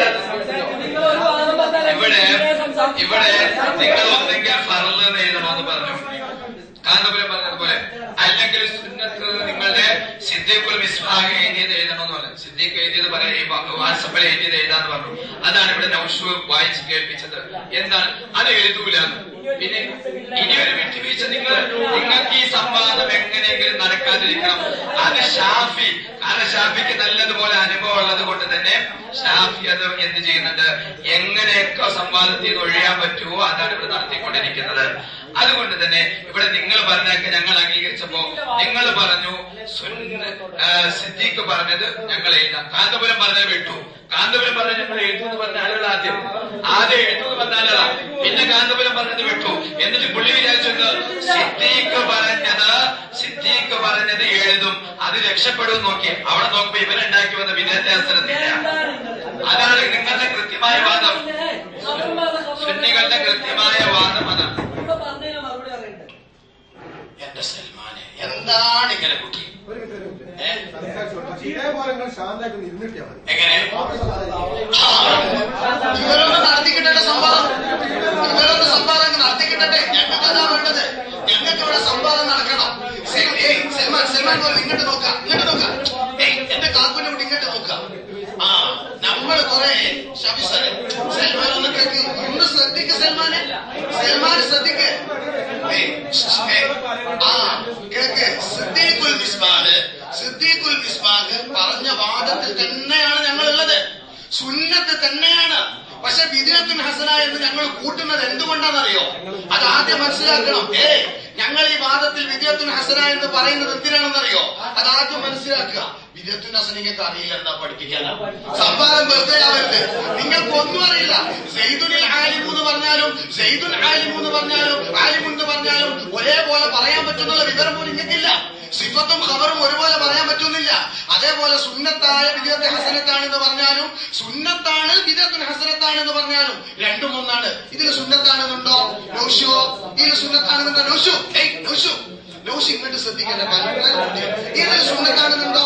ഇവിടെ ഇവിടെ നിങ്ങൾ ഒന്നെങ്കിൽ ഫറല് എന്ന് എഴുതണമെന്ന് പറഞ്ഞു കാന്തപുരം പറഞ്ഞതുപോലെ അല്ലെങ്കിൽ സുന്നത്ത് നിങ്ങളുടെ സിദ്ദീഖുൽ മിസ്ബാഹ് എഴുതിയത് എഴുതണമെന്ന് പറഞ്ഞു സിദ്ദീഖ് എഴുതിയത് പറയാം ഈ വാട്സപ്പിൽ എഴുതിയത് എഴുതാന്ന് പറഞ്ഞു അതാണ് ഇവിടെ നൌഷൂർ വായിച്ച് കേൾപ്പിച്ചത് എന്താണ് അത് എഴുതൂല പിന്നെ ഇനി ഒരു വിട്ടുവീഴ്ച നിങ്ങൾ നിങ്ങൾക്ക് ഈ സംവാദം എങ്ങനെയെങ്കിലും നടക്കാതിരിക്കണം അത് ഷാഫി കാരണം ഷാഫിക്ക് നല്ലതുപോലെ അനുഭവം ഉള്ളത് കൊണ്ട് തന്നെ ഷാഫി അത് എന്ത് ചെയ്യുന്നുണ്ട് എങ്ങനെയൊക്കെ സംവാദത്തിൽ നിന്ന് ഒഴിയാൻ പറ്റുമോ അതാണ് ഇവിടെ നടത്തിക്കൊണ്ടിരിക്കുന്നത് അതുകൊണ്ട് തന്നെ ഇവിടെ നിങ്ങൾ പറഞ്ഞൊക്കെ ഞങ്ങൾ അംഗീകരിച്ചപ്പോ നിങ്ങൾ പറഞ്ഞു സുന്ന ആ, സിദ്ദീഖ് പറഞ്ഞത് ഞങ്ങൾ എഴുതാം കാന്തപുരം പറഞ്ഞത് വിട്ടു കാന്തപുരം പറഞ്ഞ ഞങ്ങൾ എഴുതുമെന്ന് പറഞ്ഞ ആളുകൾ ആദ്യം ആദ്യം എഴുതുമെന്ന് പറഞ്ഞ ആളുകളാ പിന്നെ കാന്തപുരം പറഞ്ഞത് വിട്ടു എന്നിട്ട് പുള്ളി വിചാരിച്ചത് സിദ്ദീഖ് പറഞ്ഞത് സിദ്ദീഖ് പറഞ്ഞത് എഴുതും അത് രക്ഷപ്പെടും നോക്കി അവിടെ നോക്കുമ്പോ ഇവരുണ്ടാക്കി വന്ന വിദ്യാഭ്യാസത്തില്ല അതാണ് നിങ്ങളുടെ കൃത്യമായ വാദം സുന്നികളുടെ കൃത്യമായ വാദം അതാണ് എന്റെ സൽമാനെ എന്താണ് ഇങ്ങനെ കുട്ടി ഏ? ഇതേപോലെ നിങ്ങൾ ശാന്തായിട്ട് ഇരുന്നിട്ടാ മതി എങ്ങനെ നിങ്ങളൊന്ന് നടത്തിക്കിട്ടേ സംവാദം നിങ്ങളൊന്ന് സംവാദം നടത്തിക്കിട്ടെ ഞങ്ങൾക്ക് അതാ വേണ്ടത് ഞങ്ങൾക്ക് ഇവിടെ സംവാദം നടക്കണം സെ- ഏയ് സൽമാൻ സൽമാൻ പോലെ ഇങ്ങോട്ട് നോക്കാം ഇങ്ങോട്ട് നോക്കാം ഏയ് എന്റെ കാക്കുനെ കൂടി ഇങ്ങോട്ട് നോക്കാം ആ നമ്മൾ കുറെ ശബിസല് സൽമാൻ ഒന്ന് കേൾക്ക് ഒന്ന് ശ്രദ്ധിക്ക് സൽമാനെ സൽമാൻ ശ്രദ്ധിക്ക് ഏയ്, ഷ്, ഏയ്, ആ കേൾക്ക് സിദ്ദീഖുൽ മിസ്ബാഹ് സിദ്ദീഖുൽ മിസ്ബാഹ് പറഞ്ഞ വാദത്തിൽ തന്നെയാണ് ഞങ്ങളുള്ളത് സുന്നത്ത് തന്നെയാണ് പക്ഷെ വിദിനത്തുൻ ഹസന എന്ന് ഞങ്ങൾ കൂട്ടുന്നത് എന്തുകൊണ്ടാണെന്നറിയോ അത് ആദ്യം മനസ്സിലാക്കണം ഏ ഞങ്ങൾ ഈ വാദത്തിൽ വിദ്യത്തുൻ ഹസന എന്ന് പറയുന്നത് എന്തിനാണെന്നറിയോ അത് ആദ്യം മനസ്സിലാക്കുക വിദ്യത്തുൻ ഹസന നിങ്ങൾക്ക് അറിയില്ല എന്താ പഠിപ്പിക്കാനാ സംവാദം വെറുതെ ആവരുത് നിങ്ങൾക്ക് ഒന്നും അറിയില്ല സെയ്ദുനിൽ ആലിമു എന്ന് പറഞ്ഞാലും സെയ്ദുൽ ആലിമു എന്ന് പറഞ്ഞാലും ആലിമു എന്ന് പറഞ്ഞാലും ഒരേപോലെ പറയാൻ പറ്റുന്നുള്ള വിവരം പോലും നിങ്ങൾക്കില്ല സിഫത്തും ഖബറും ഒരുപോലെ പറയാൻ പറ്റുന്നില്ല അതേപോലെ സുന്നത്തായ വിദഗ്ധ ഹസനത്താണ് എന്ന് പറഞ്ഞാലും സുന്നത്താണ് വിദഗ്ധ ഹസനത്താണ് എന്ന് പറഞ്ഞാലും രണ്ടും ഒന്നാണ് ഇതിൽ സുന്നത്താണെന്നുണ്ടോ നൗഷോ ഇതിൽ സുന്നത്താണെന്നുണ്ടോ നൗഷു ഏയ് നൗഷു നൗഷു ഇങ്ങോട്ട് ശ്രദ്ധിക്കണ്ട ഇതിൽ സുന്നത്താണെന്നുണ്ടോ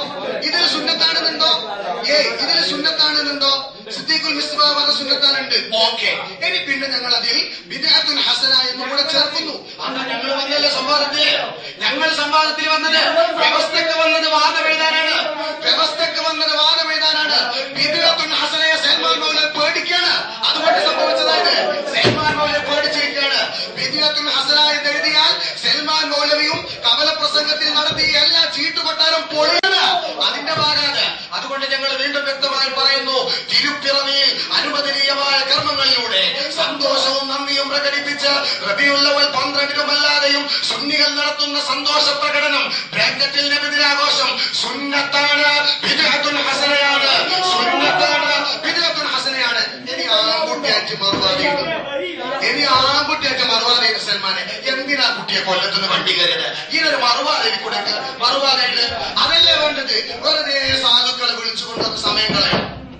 ഇതിൽ സുന്നത്താണെന്നുണ്ടോ ഏ ഇതിൽ സുന്നത്താണെന്നുണ്ടോ സിദ്ദീഖുൽ മിസ്ബാ പറഞ്ഞ സുന്നത്താനുണ്ട് ഓക്കെ ഇനി പിന്നെ ഞങ്ങൾ അതിൽ വിദ്യാത്തുൽ ഹസന എന്ന് കൂടെ ചേർക്കുന്നു അതാ ഞങ്ങൾ വന്നല്ലേ സംവാദത്തിൽ ഞങ്ങൾ സംവാദത്തിൽ വന്നത് വ്യവസ്ഥക്ക് വന്നത് വാദം എഴുതാനാണ് വ്യവസ്ഥക്ക് വന്നത് വാദം എഴുതാനാണ് വിദ്യാത്തുൽ ഹസനയെ സൽമാൻ മൗലവി പേടിക്കാണ് അതുകൊണ്ട് സംഭവിച്ചതാണ് സൽമാൻ മൗലവി പേടിച്ചിരിക്കുകയാണ് വിദ്യാത്തുൽ ഹസന എന്ന് എഴുതിയാൽ സൽമാൻ മൗലവിയും കമല പ്രസംഗത്തിൽ നടത്തിയ എല്ലാ ചീട്ടുകൊട്ടാരും പൊളിയാണ് അതിന്റെ ഭാഗമാണ് അതുകൊണ്ട് ഞങ്ങൾ വീണ്ടും വ്യക്തമായി പറയുന്നു തിരുപ്പിറവിയിൽ അനുവദനീയമായ കർമ്മങ്ങളിലൂടെ സന്തോഷവും നന്ദിയും പ്രകടിപ്പിച്ച് റബിയുള്ളവൽ പന്ത്രണ്ടിനുമല്ലാതെയും സുന്നികൾ നടത്തുന്ന സന്തോഷ പ്രകടനം ബ്രാക്കറ്റിൽ നബിദിനാഘോഷം സുന്നത്താണ് വിദഗ്ധുൽ ഹസനയാണ് സുന്നത്താണ് വിദഗ്ധുൽ ഹസനയാണ് ഇനി ആൺകുട്ടിയായിട്ട് മറുപടിയുണ്ട് ഇനി ആൺകുട്ടിയായിട്ട് മറുവാദ സൽമാനെ എന്തിനാ കുട്ടിയെ കൊല്ലത്തുനിന്ന് വണ്ടി കയറിയത് ഇതിനൊരു മറുവാദയിൽ കൂടെ മറുവാദയില് അതല്ലേ വേണ്ടത് വെറുതെ സാധുക്കളെ വിളിച്ചുകൊണ്ടൊക്കെ സമയം കളയണം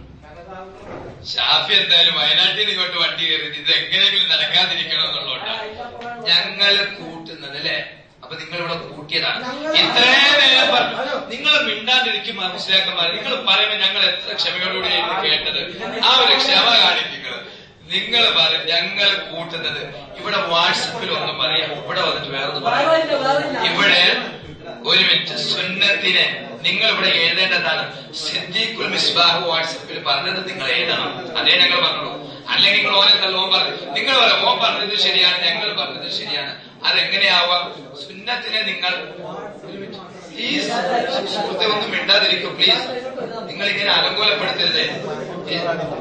ഷാഫി എന്തായാലും വയനാട്ടിൽ നിന്ന് ഇങ്ങോട്ട് വണ്ടി കയറി ഇത് എങ്ങനെയെങ്കിലും നടക്കാതിരിക്കണം എന്നുള്ളതുകൊണ്ടാണ് ഞങ്ങള് കൂട്ടുന്നത് അല്ലേ അപ്പൊ നിങ്ങൾ ഇവിടെ കൂട്ടിയതാണ് ഇത്രയും നേരം പറഞ്ഞു നിങ്ങൾ മിണ്ടാണ്ടിരിക്കും മനസ്സിലാക്കന്മാർ നിങ്ങൾ പറയുമ്പോൾ ഞങ്ങൾ എത്ര ക്ഷമയോടുകൂടിയായിരുന്നു കേട്ടത് ആ ഒരു ക്ഷമ കാണിക്കുന്നത് നിങ്ങൾ പറയും ഞങ്ങൾ കൂട്ടുന്നത് ഇവിടെ വാട്സപ്പിൽ ഒന്നും പറയാം ഇവിടെ വന്നിട്ട് വേറെ പറയാം ഇവിടെ ഒരു മിനിറ്റ് സുന്നത്തിനെ നിങ്ങൾ ഇവിടെ എഴുതേണ്ടതാണ് സിദ്ദീഖുൽ മിസ്ബാഹ് വാട്സപ്പിൽ പറഞ്ഞത് നിങ്ങൾ എഴുതണം അതേ ഞങ്ങൾ പറഞ്ഞുള്ളൂ അല്ലെങ്കിൽ നിങ്ങൾ ഓനെ തള്ളോൻ പറഞ്ഞു നിങ്ങൾ പറയാം ഓൻ പറഞ്ഞത് ശരിയാണ് ഞങ്ങൾ പറഞ്ഞത് ശരിയാണ് അതെങ്ങനെയാവാം സുന്നത്തിനെ നിങ്ങൾ ഒരു മിനിറ്റ് പ്ലീസ് സുഹൃത്തെ ഒന്നും മിണ്ടാതിരിക്കൂ പ്ലീസ് നിങ്ങൾ ഇങ്ങനെ അലങ്കോലപ്പെടുത്തരുതേ ഏ?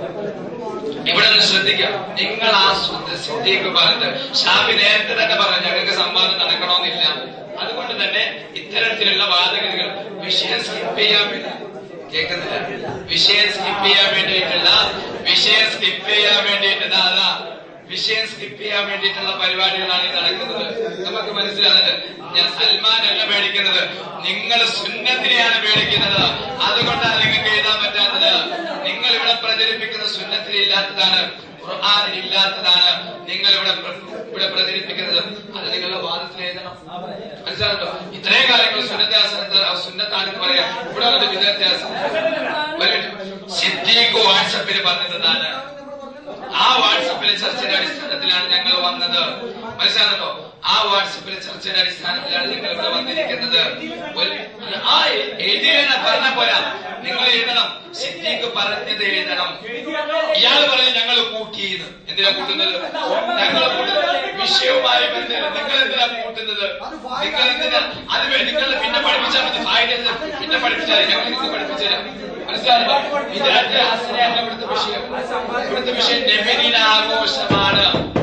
ഇവിടെ ഒന്ന് ശ്രദ്ധിക്കാം നിങ്ങൾ ആ സുദ്ധ സിദ്ധിക്ക് പറഞ്ഞത് ഷാബി നേരത്തെ തന്നെ പറഞ്ഞു ഞങ്ങൾക്ക് സംവാദം നടക്കണമെന്നില്ല അതുകൊണ്ട് തന്നെ ഇത്തരത്തിലുള്ള വാദഗതികൾ വിഷയം സ്കിപ്പ് ചെയ്യാൻ വേണ്ടി കേൾക്കുന്നില്ല വിഷയം സ്കിപ്പ് ചെയ്യാൻ വേണ്ടിയിട്ടുള്ള വിഷയം സ്കിപ്പ് ചെയ്യാൻ വേണ്ടിയിട്ട് അതാ വിഷയം സ്കിപ്പ് ചെയ്യാൻ വേണ്ടിയിട്ടുള്ള പരിപാടികളാണ് ഈ നടക്കുന്നത് നമുക്ക് മനസ്സിലാകുന്നത് ഞാൻ സൽമാൻ അല്ല പേടിക്കുന്നത് നിങ്ങൾ സുന്നത്തിനെയാണ് പേടിക്കുന്നത് അതുകൊണ്ടാണ് നിങ്ങൾക്ക് എഴുതാൻ പറ്റാത്തത് നിങ്ങൾ ഇവിടെ പ്രചരിപ്പിക്കുന്ന സുന്നത്തിൽ ഇല്ലാത്തതാണ് ഖുർആാനിൽ ഇല്ലാത്തതാണ് നിങ്ങൾ ഇവിടെ പ്ര- ഇവിടെ പ്രചരിപ്പിക്കുന്നത് അത് നിങ്ങളുടെ വാദത്തിൽ എഴുതണം മനസ്സിലാകട്ടോ ഇത്രയും കാലങ്ങൾ സുന്നത്യാസനത്ത് സുന്നത്താണെന്ന് പറയാം ഇവിടെ വന്നിട്ട് വിദ്യാഭ്യാസം സിദ്ദീഖ് വാട്സപ്പിൽ പറഞ്ഞതാണ് ആ വാട്സപ്പിലെ ചർച്ചയുടെ അടിസ്ഥാനത്തിലാണ് ഞങ്ങൾ വന്നത് മനസ്സിലാകുന്നുണ്ടോ ആ വാട്സപ്പിലെ ചർച്ചയുടെ അടിസ്ഥാനത്തിലാണ് നിങ്ങൾ ഇവിടെ വന്നിരിക്കുന്നത് ഒരു- ആ എഴുതിയെന്ന് പറഞ്ഞ പോരാ നിങ്ങൾ എഴുതണം സിദ്ദീഖ് പറഞ്ഞത് എഴുതണം ഇയാൾ പറഞ്ഞ് ഞങ്ങൾ കൂട്ടിയെന്ന് എന്തിനാ കൂട്ടുന്നത് ഞങ്ങൾ കൂട്ടുന്നത് വിഷയവുമായി ബന്ധം നിങ്ങൾ എന്തിനാ കൂട്ടുന്നത് നിങ്ങൾ എന്തിനാ അത് വേ- നിങ്ങൾ പിന്നെ പഠിപ്പിച്ചാൽ മതി ഫായിദ പിന്നെ പഠിപ്പിച്ചാൽ ഞങ്ങൾ ഇത് പഠിപ്പിച്ചുതരാം മനസ്സിലായോ വിദ്യാർത്ഥി ആശ്രയമാണ് ഇവിടുത്തെ വിഷയം ഇവിടുത്തെ വിഷയം നബിദിന ആഘോഷമാണ്